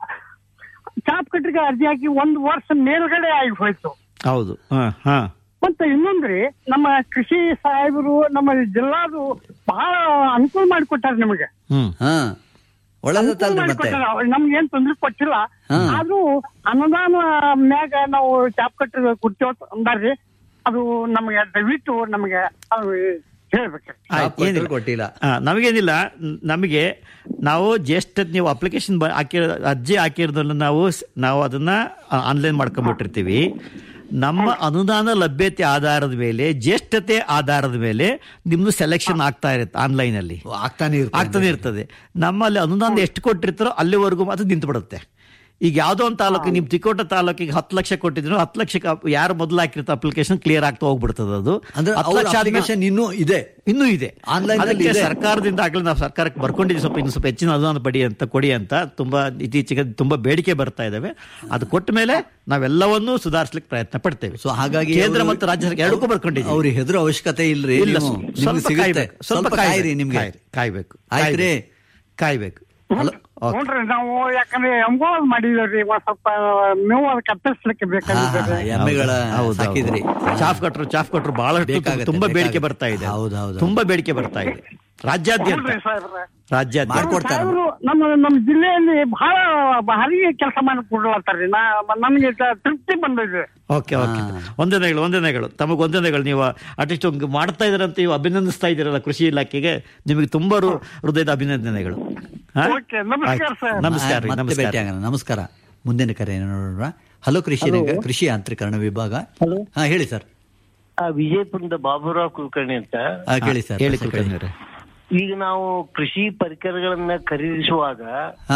ಚಾಪ್ ಕಟ್ರಿಕೆ ಅರ್ಜಿ ಹಾಕಿ ಒಂದು ವರ್ಷ ಮೇಲ್ಗಡೆ ಆಗಿ ಹೋಯ್ತು ಹೌದು ಹಾ ಹಾ ಮತ್ತೆ ಇನ್ನೊಂದ್ರಿ ನಮ್ಮ ಕೃಷಿ ಸಾಹೇಬರು ನಮ್ಮ ಜಿಲ್ಲಾದು ಬಹಳ ಅನುಕೂಲ ಮಾಡಿಕೊಟ್ಟಾರ ನಿಮಗೆ ಹ್ಮ್ ಹಾ ಒಳ್ಳೇದ ಅನುಕೂಲ ತಲ್ರಿ ಮತ್ತೆ ಮಾಡಿಕೊಟ್ಟಾರ ನಮ್ಗೆ ಏನ್ ತೊಂದ್ರೆ ಕೊಟ್ಟಿಲ್ಲ ಹಾ. ಆದ್ರೂ ಅನುದಾನ ಮ್ಯಾಗ ನಾವು ಚಾಪ್ ಕಟ್ರಿ ಕೊಡ್ತೇವ ಅಂದಾರ್ರಿ ಅದು ನಮಗೆ ದಯವಿಟ್ಟು ನಮಗೆ ಅದು ಹೇಳ್ಬೇಕ್ರಿ ಆಯ್ತು, ಕೊಟ್ಟರು ಏನಿಲ್ಲ. ಕೊಟ್ಟಿಲ್ಲ ಆ, ನಮಗೇನಿಲ್ಲ ನ್- ನಮಗೆ ನಾವು ಜಸ್ಟ್ ನೀವು ಅಪ್ಲಿಕೇಶನ್ ಹಾಕಿರೋ ಅರ್ಜಿ ಹಾಕಿರೋದನ್ನ ನಾವು ಸ್- ನಾವು ಅದನ್ನ ಆನ್ಲೈನ್ ಮಾಡ್ಕೊಂಡ್ಬಿಟ್ಟಿರ್ತೀವಿ ನಮ್ಮ ಅನುದಾನ ಲಭ್ಯತೆ ಆಧಾರದ ಮೇಲೆ ಜ್ಯೇಷ್ಠತೆ ಆಧಾರದ ಮೇಲೆ ನಿಮ್ದು ಸೆಲೆಕ್ಷನ್ ಆಗ್ತಾ ಇರುತ್ತೆ ಆನ್ಲೈನ್ ಅಲ್ಲಿ ಆಗ್ತಾನೆ ಇರ್ತದೆ. ಆಗ್ತಾನೆ ಇರ್ತದೆ ನಮ್ಮಲ್ಲಿ ಅನುದಾನ ಎಷ್ಟು ಕೊಟ್ಟಿರ್ತಾರೋ ಅಲ್ಲಿವರೆಗೂ ಮಾತ್ರ ನಿಂತು ಬಿಡುತ್ತೆ ಈಗ ಯಾವುದೋ ಒಂದು ತಾಲೂಕು ನಿಮ್ ತಿಕೋಟ ತಾಲೂಕಿಗೆ ಹತ್ತು ಲಕ್ಷ ಕೊಟ್ಟಿದ್ರು ಹತ್ತು ಲಕ್ಷಕ್ಕೆ ಅಪ್- ಯಾರು ಮೊದಲು ಹಾಕಿರ್ತ ಅಪ್ಲಿಕೇಶನ್ ಕ್ಲಿಯರ್ ಆಗ್ತಾ ಹೋಗ್ಬಿಡ್ತದೆ ಅದು ಅಂದ್ರೆ ಹತ್ತು ಅವ್ರ ಲಕ್ಷ ಆದ್ಮೇಲೆ- application ಇನ್ನೂ ಇದೆ ಇನ್ನೂ ಇದೆ Online ನಲ್ಲಿ ಅದಕ್ಕೆ ಇದೆ. ಸರ್ಕಾರದಿಂದ ಆಗಲೇ ನಾವು ಸರ್ಕಾರಕ್ಕೆ ಬರ್ಕೊಂಡಿದ್ದೀವಿ ಸ್ವಲ್ಪ ಇನ್ನು ಸ್ವಲ್ಪ ಹೆಚ್ಚಿನ ಅನುದಾನ ಪಡಿ ಅಂತ ಕೊಡಿ ಅಂತ ತುಂಬಾ ಇತ್ತೀಚೆಗೆ ತುಂಬಾ ಬೇಡಿಕೆ ಬರ್ತಾ ಇದಾವೆ ಅದು ಕೊಟ್ಟ ಮೇಲೆ ನಾವೆಲ್ಲವನ್ನೂ ಸುಧಾರಿಸಲಿಕ್ಕೆ ಪ್ರಯತ್ನ ಪಡ್ತೇವೆ ಸೊ ಹಾಗಾಗಿ ಕೇಂದ್ರ ಅವ್ರು- ಮತ್ತು ರಾಜ್ಯ ಸರ್ಕಾರ ಎರಡಕ್ಕೂ ಬರ್ಕೊಂಡಿದ್ದೀವಿ ಅವ್ರಿಗೆ ಹೆದರೋ ಅವಶ್ಯಕತೆ ಇಲ್ರಿ ಇಲ್ಲ ನೀವು- ಸ್ವಲ್ಪ ನಿಮ್ಗೆ ಸಿಗುತ್ತೆ ಕಾಯ್ಬೇಕು, ಸ್ವಲ್ಪ ಕಾಯಿರಿ ನಿಮ್ಗೆ ಕಾಯ್ರಿ, ಕಾಯ್ಬೇಕು ಆಯ್ತ್ರಿ ಕಾಯ್ಬೇಕು ಹಲೋ ಓಕೆ. ನೋಡ್ರಿ ನಾವು ಯಾಕಂದ್ರೆ ಎಂಗೋದ್ ಮಾಡಿದೇವ್ರಿ ಒಂದ್ ಸ್ವಲ್ಪ ಮೇವು ಅದು ಕತ್ತರಿಸ್ಲಿಕ್ಕೆ ಹಾ, ಬೇಕಾಗಿದ್ದೇವೆ ಹಾ, ಎಮ್ಮೆಗಳ ಹೌದು, ಹೌದು. ಸಾಕಿದ್ರಿ ಚಾಫ್ ಕಟ್ರು ಚಾಫ್ ಕಟ್ರು ಬಹಳಷ್ಟು ಬೇಕಾಗತ್ತೆ, ತುಂಬಾ ಬೇಡಿಕೆ ಬೇಕಾಗತ್ತೆ. ಬರ್ತಾ ಇದೆ ಹೌದು, ಹೌದು. ತುಂಬಾ ಬೇಡಿಕೆ ಬರ್ತಾ ಇದೆ ರಾಜ್ಯಾದ್ಯಂತ ನೋಡ್ರಿ ಸಾಹೇಬ್ರೆ ರಾಜ್ಯಾದ್ಯಂತ ಮಾಡ್ಕೊಡ್ತಾರೆ ಸಾಹೇಬ್ರು ನಮ್ಮ ನಮ್ಮ ಜಿಲ್ಲೆಯಲ್ಲಿ ಬಹಳ ಭಾರಿ ಕೆಲಸ ಮಾಡಿ ಕೊಡ್ಲತ್ತಾರ್ರಿ ನಾ ನಮ್ಗೆ ತ- ತೃಪ್ತಿ ಬಂದಿದೆ ಓಕೆ ಓಕೆ ವಂದನೆಗಳು ವಂದನೆಗಳು ತಮಗೆ ವಂದನೆಗಳು ನೀವು ಅಟ್ಲೀಸ್ಟ್ ಒಂದು ಮಾಡ್ತಾ ಇದ್ದೀರಂತ ನೀವು ಅಭಿನಂದಿಸ್ತಾ ಇದ್ದೀರಲ್ಲ ಕೃಷಿ ಇಲಾಖೆಗೆ ನಿಮಗೆ ತುಂಬಾ ಹೃ- ಹೃದಯದ ಅಭಿನಂದನೆಗಳು ಹಾ? ಓಕೆ, ನಮಸ್ಕಾರ ಆಯ್ತು. ಸರ್. ನಮಸ್ಕಾರ ರೀ, ಮತ್ತೆ ನಮಸ್ಕಾರ ಭೇಟಿಯಾಗೋಣ ನಮಸ್ಕಾರ ಮುಂದಿನ ಕರೆ ನೋಡೋಣ ಹಲೋ ಕೃಷಿ ರಂಗ ಕೃಷಿ ಯಾಂತ್ರೀಕರಣ ವಿಭಾಗ ಹಲೋ ಹಾ ಹೇಳಿ ಸರ್ ಆ ವಿಜಯಪುರದ ಬಾಬುರಾವ್ ಕುಲಕರ್ಣಿ ಅಂತ ಹಾ, ಕೇಳಿ ಸರ್ ಹೇಳಿ ಪ್ರಶ್ನೆ ಕೇಳಿ. ಕುಲಕರ್ಣಿ ಅವರೇ. ಈಗ ನಾವು ಕೃಷಿ ಪರಿಕರಗಳನ್ನ ಖರೀದಿಸುವಾಗ ಹಾ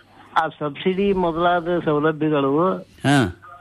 ಆ ಸಬ್ಸಿಡಿ ಮೊದಲಾದ ಸೌಲಭ್ಯಗಳು ಹಾ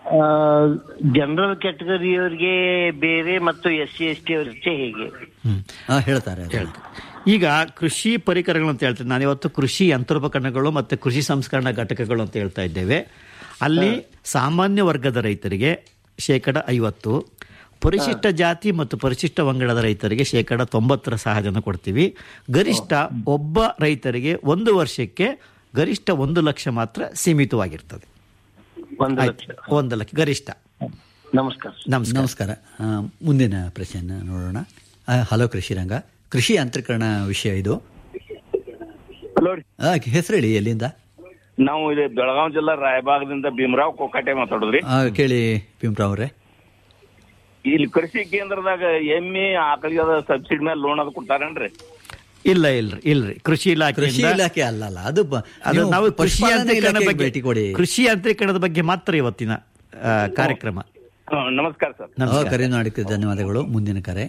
ಜನರಲ್ ಕ್ಯಾಟಗರಿಯವರಿಗೆ ಬೇರೆ ಮತ್ತು ಎಸ್ ಸಿ ಎಸ್ ಟಿ ಅವರಿಗೆ ಹೇಗೆ ಹ್ಮ್. ಹಾ ಹೇಳ್ತಾರೆ ಅದು. ಈಗ ಕೃಷಿ ಪರಿಕರಗಳು ಅಂತ ಹೇಳ್ತೀನಿ ನಾನು ಇವತ್ತು ಕೃಷಿ ಯಂತ್ರೋಪಕರಣಗಳು ಮತ್ತು ಕೃಷಿ ಸಂಸ್ಕರಣಾ ಘಟಕಗಳು ಅಂತ ಹೇಳ್ತಾ ಇದ್ದೇವೆ ಅಲ್ಲಿ ಸಾಮಾನ್ಯ ವರ್ಗದ ರೈತರಿಗೆ ಶೇಕಡ ಐವತ್ತು ಪರಿಶಿಷ್ಟ ಜಾತಿ ಮತ್ತು ಪರಿಶಿಷ್ಟ ಪಂಗಡದ ರೈತರಿಗೆ ಶೇಕಡ ತೊಂಬತ್ತರ ಸಹಾಯಧನ ಕೊಡ್ತೀವಿ ಗರಿಷ್ಠ ಒಬ್ಬ ರೈತರಿಗೆ ಒಂದು ವರ್ಷಕ್ಕೆ ಗರಿಷ್ಠ ಒಂದು ಲಕ್ಷ ಮಾತ್ರ ಸೀಮಿತವಾಗಿರ್ತದೆ ಒಂದು ಆಯ್ತು. ಲಕ್ಷ ಒಂದು ಲಕ್ಷ ಗರಿಷ್ಠ ನಮಸ್ಕಾರ ನಮಸ್ಕಾರ ನಮಸ್ಕಾರ ಆ, ಮುಂದಿನ ಪ್ರಶ್ನೆಯನ್ನು ನೋಡೋಣ ಆ, ಹಲೋ ಕೃಷಿ ರಂಗ ಕೃಷಿ ಯಂತ್ರೀಕರಣ ವಿಷಯ ಇದು ಹಲೋ ರೀ ಆ, ಹೆಸರು ಹೇಳಿ ಎಲ್ಲಿಂದ ನಾವು ಇದು ಬೆಳಗಾವಿ ಜಿಲ್ಲಾ ರಾಯಬಾಗದಿಂದ ಭೀಮರಾವ್ ಕೊಕ್ಕಾಟೆ ಮಾತಾಡೋದ್ರಿ ಆ, ಕೇಳಿ ಭೀಮರಾವ್ ಅವರೇ ಇಲ್ಲಿ ಕೃಷಿ ಕೇಂದ್ರದಾಗ ಎಮ್ಮೆ ಆಕಳಿಗೆ ಅದ ಸಬ್ಸಿಡಿ ಮೇಲೆ ಲೋನ್ ಅದು ಕೊಡ್ತಾರೇನ್ರಿ ಇಲ್ಲ ಇಲ್ರಿ ಇಲ್ರಿ ಕೃಷಿ ಕೃಷಿ ಇಲಾಖೆ ಇಲಾಖೆ ಅಲ್ಲಲ್ಲ ಅದು ಬ- ಅದು ನೀವು ನಾವು ಕೃಷಿ ಪಶುಪಾಲನಾ ಯಂತ್ರೀಕರಣ ಇಲಾಖೆಗೆ ಬಗ್ಗೆ ಭೇಟಿ ಕೊಡಿ ಕೃಷಿ ಯಂತ್ರೀಕರಣದ ಬಗ್ಗೆ ಮಾತ್ರ ಇವತ್ತಿನ ಆ, ಕಾರ್ಯಕ್ರಮ ಹಾ, ನಮಸ್ಕಾರ ಸರ್ ಆ, ನಮಸ್ಕಾರ ಕರೆ ಮಾಡಿದ್ದಕ್ಕೆ ಧನ್ಯವಾದಗಳು ಮುಂದಿನ ಕರೆ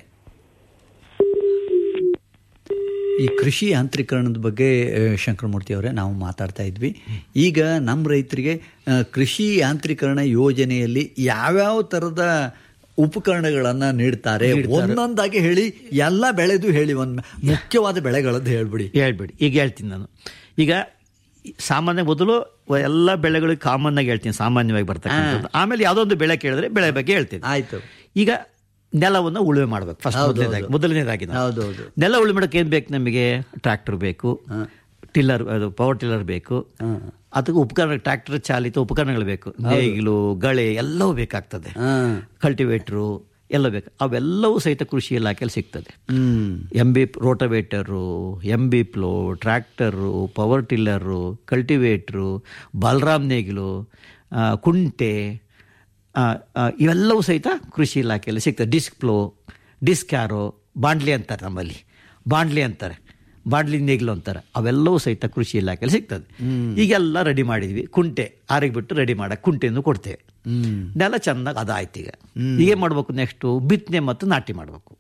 ಈ ಕೃಷಿ ಯಾಂತ್ರೀಕರಣದ ಬಗ್ಗೆ ಆ, ಶಂಕರಮೂರ್ತಿ ಅವರೇ ನಾವು ಮಾತಾಡ್ತಾ ಇದ್ವಿ ಈಗ ನಮ್ಮ ರೈತರಿಗೆ ಆ, ಕೃಷಿ ಯಾಂತ್ರೀಕರಣ ಯೋಜನೆಯಲ್ಲಿ ಯಾವ್ಯಾವ ಥರದ ಉಪಕರಣಗಳನ್ನ ನೀಡ್ತಾರೆ ಒಂದೊಂದಾಗಿ ಹೇಳಿ ಎಲ್ಲ ಬೆಳೆದು ಹೇಳಿ ಒಂದು ಮುಖ್ಯವಾದ ಬೆಳೆಗಳದ್ದು ಹೇಳ್ಬಿಡಿ ಹೇಳ್ಬೇಡಿ ಈಗ ಹೇಳ್ತೀನಿ ನಾನು ಈಗ ಸಾಮಾನ್ಯ ಮೊದಲು ಎಲ್ಲ ಬೆಳೆಗಳಿಗೆ ಕಾಮನ್ ಆಗಿ ಹೇಳ್ತೀನಿ ಸಾಮಾನ್ಯವಾಗಿ ಬರ್ತಕ್ಕಂಥದ್ದು ಆಮೇಲೆ ಯಾವುದೋ ಒಂದು ಬೆಳೆ ಕೇಳಿದ್ರೆ ಬೆಳೆ ಬಗ್ಗೆ ಹೇಳ್ತೀನಿ ಆಯ್ತು ಈಗ ನೆಲವನ್ನು ಉಳುಮೆ ಮಾಡ್ಬೇಕು ಫಸ್ಟ್ ಹೌದು, ಮೊದಲನೇದಾಗಿ ಹೌದು. ಮೊದಲನೇದಾಗಿ ನಾವು. ಹೌದು, ಹೌದು. ನೆಲ ಉಳುಮೆ ಮಾಡಕ್ಕೆ ಏನ್ ಬೇಕು ನಮಗೆ ಟ್ರ್ಯಾಕ್ಟರ್ ಬೇಕು ಟಿಲ್ಲರ್ ಅದು ಪವರ್ ಟಿಲ್ಲರ್ ಬೇಕು ಅದಕ್ಕೆ ಉಪಕರಣ ಟ್ರ್ಯಾಕ್ಟರ್ ಚಾಲಿತ ಉಪಕರಣಗಳು ಬೇಕು ನೇಗಿಲು ಗಳೆ ಎಲ್ಲವೂ ಬೇಕಾಗ್ತದೆ ಕಲ್ಟಿವೇಟ್ರು ಎಲ್ಲ ಬೇಕು ಅವೆಲ್ಲವೂ ಸಹಿತ ಕೃಷಿ ಇಲಾಖೆಯಲ್ಲಿ ಸಿಗ್ತದೆ hmm M B rotavator M B plough tractor power tiller cultivator Balaram ನೇಗಿಲು ಆ, ಕುಂಟೆ ಆ, ಆ, ಇವೆಲ್ಲವೂ ಸಹಿತ ಕೃಷಿ ಇಲಾಖೆಯಲ್ಲಿ ಸಿಗ್ತದೆ ಡಿಸ್ಕ್ ಪ್ಲೋ ಡಿಸ್ಕ್ ಯಾರೋ ಬಾಂಡ್ಲಿ ಅಂತಾರೆ ನಮ್ಮಲ್ಲಿ ಬಾಂಡ್ಲಿ ಅಂತಾರೆ ಬಾಂಡ್ಲಿ ನೇಗಿಲು ಅಂತಾರೆ ಅವೆಲ್ಲವೂ ಸಹಿತ ಕೃಷಿ ಇಲಾಖೆಯಲ್ಲಿ ಸಿಗ್ತದೆ ಈಗೆಲ್ಲ ರೆಡಿ ಮಾಡಿದ್ವಿ ಕುಂಟೆ ಆರಿಗೆ ಬಿಟ್ಟು ರೆಡಿ ಮಾಡಕ್ಕೆ ಕುಂಟೆಯನ್ನು ಕೊಡ್ತೇವೆ ನೆಲ ಚೆನ್ನಾಗಿ ಅದಾಯ್ತು ಈಗ ಈಗ ಏನು ಮಾಡ್ಬೇಕು ನೆಕ್ಸ್ಟು ಬಿತ್ತನೆ ಮತ್ತು ನಾಟಿ ಮಾಡಬೇಕು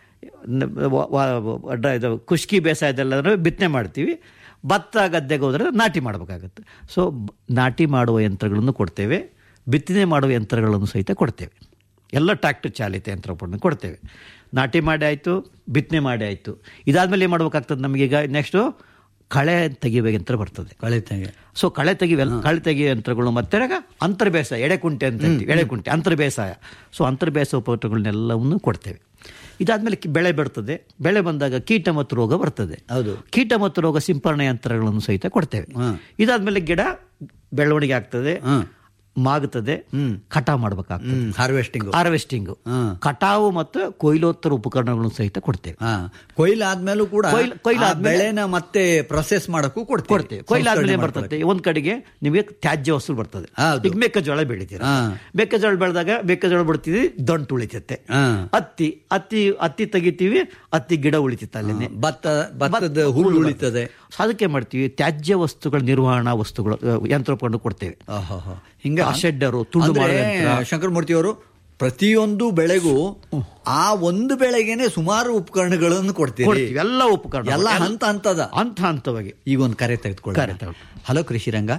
ಇದು ಖುಷ್ಕಿ ಬೇಸಾಯದಲ್ಲಾದ್ರೆ ಬಿತ್ತನೆ ಮಾಡ್ತೀವಿ ಭತ್ತ ಗದ್ದೆಗೆ ಹೋದ್ರೆ ನಾಟಿ ಮಾಡಬೇಕಾಗತ್ತೆ ಸೊ ಬ- ನಾಟಿ ಮಾಡುವ ಯಂತ್ರಗಳನ್ನು ಕೊಡ್ತೇವೆ ಬಿತ್ತನೆ ಮಾಡುವ ಯಂತ್ರಗಳನ್ನು ಸಹಿತ ಕೊಡ್ತೇವೆ ಎಲ್ಲ ಟ್ರ್ಯಾಕ್ಟರ್ ಚಾಲಿತ ಯಂತ್ರೋಪಕರಣ ಕೊಡ್ತೇವೆ ನಾಟಿ ಮಾಡಿ ಆಯಿತು ಬಿತ್ತನೆ ಮಾಡಿ ಆಯಿತು ಇದಾದ್ಮೇಲೆ ಏನು ಮಾಡ್ಬೇಕಾಗ್ತದೆ ನಮಗೀಗ ನೆಕ್ಸ್ಟು ಕಳೆ ತೆಗಿಯುವ ಯಂತ್ರ ಬರ್ತದೆ ಕಳೆ ತೆಗೆ ಸೊ ಕಳೆ ತೆಗಿವೆ ಕಳೆ ತೆಗಿಯೋ ಯಂತ್ರಗಳು ಮತ್ತೆ ಅಂತರ ಬೇಸಾಯ ಎಡೆಕುಂಟೆ ಅಂತ ಹೇಳ್ತೀವಿ ಎಡೆಕುಂಟೆ ಅಂತರ ಬೇಸಾಯ ಸೊ ಅಂತರ ಬೇಸಾಯ ಉಪಕರಣಗಳನ್ನೆಲ್ಲವನ್ನು ಕೊಡ್ತೇವೆ ಇದಾದ್ಮೇಲೆ ಕಿ- ಬೆಳೆ ಬರ್ತದೆ ಬೆಳೆ ಬಂದಾಗ ಕೀಟ ಮತ್ತು ರೋಗ ಬರ್ತದೆ ಹೌದು. ಕೀಟ ಮತ್ತು ರೋಗ ಸಿಂಪರಣೆ ಯಂತ್ರಗಳನ್ನು ಸಹಿತ ಕೊಡ್ತೇವೆ ಇದಾದ್ಮೇಲೆ ಗಿಡ ಬೆಳವಣಿಗೆ ಆಗ್ತದೆ ಮಾಗುತ್ತದೆ ಕಟಾವು ಮಾಡ್ಬೇಕಾಗ್ತದೆ ಹಾರ್ವೆಸ್ಟಿಂಗ್ ಹಾರ್ವೆಸ್ಟಿಂಗ್ ಕಟಾವು ಮತ್ತು ಕೊಯ್ಲೋತ್ತರ ಉಪಕರಣಗಳನ್ನು ಸಹಿತ ಕೊಡ್ತೇವೆ ಕೊಯ್ಲು ಆದ್ಮೇಲೂ ಕೂಡ ಕೊಯ್ಲು- ಕೊಯ್ಲು ಆ ಆದ್ಮೇಲೆ- ಬೆಳೆನ ಮತ್ತೆ ಪ್ರೊಸೆಸ್ ಮಾಡಕ್ಕೂ ಕೊಡ್ತೀವಿ ಕೊಡ್ತೇವೆ ಕೊಯ್ಲಾದ್ಮೇಲೆ ಏನ್ ಸಂಸ್ಕರಣೆ ಬರ್ತದೆ ಒಂದ್ ಕಡೆಗೆ ನಿಮಗೆ ತ್ಯಾಜ್ಯ ವಸ್ತು ಬರ್ತದೆ ಹೌದು. ಈಗ ಮೆಕ್ಕೆಜೋಳ ಬೆಳಿತೀರ ಹಾ. ಮೆಕ್ಕೆಜೋಳ ಬೆಳೆದಾಗ ಮೆಕ್ಕೆಜೋಳ ಬಿಡ್ತೀವಿ ದಂಟು ಉಳಿತೈತೆ ಹಾ. ಹತ್ತಿ ಹತ್ತಿ ಹತ್ತಿ ತೆಗಿತೀವಿ ಹತ್ತಿ ಗಿಡ ಉಳಿತೈತೆ ಅಲ್ಲೇನೆ ಭತ್ತ ಭತ್ತದ ಹುಲ್ಲು ಉಳಿತದೆ ಸೊ ಅದಕ್ಕೆ ಏನ್ ಮಾಡ್ತೀವಿ ತ್ಯಾಜ್ಯ ವಸ್ತುಗಳ ನಿರ್ವಹಣಾ ವಸ್ತುಗಳು ಅಹ್, ಯಂತ್ರೋಪಕರಣ ಕೊಡ್ತೇವೆ ಆಹಾಹಾ. ಹಿಂಗ ಆ ಶೆಡ್ಡರು ತುಂಡು ಅಂದ್ರೆ ಮಾಡೋ ಯಂತ್ರ. ಶಂಕರಮೂರ್ತಿ ಅವರು ಪ್ರತಿಯೊಂದು ಬೆಳೆಗೂ ಆ ಒಂದು ಬೆಳೆಗೆನೆ ಸುಮಾರು ಉಪಕರಣಗಳನ್ನು ಕೊಡ್ತೀರಿ ಕೊಡ್ತೀವಿ ಎಲ್ಲ ಉಪಕರಣ ಎಲ್ಲ ಹಂತ ಹಂತದ ಹಂತ ಹಂತವಾಗಿ ಈಗ ಒಂದು ಕರೆ ತೆಗೆದುಕೊಳ್ಳಿ ಕರೆ ತಗೊಳ್ಳಿ. ಹಲೋ ಕೃಷಿ ರಂಗ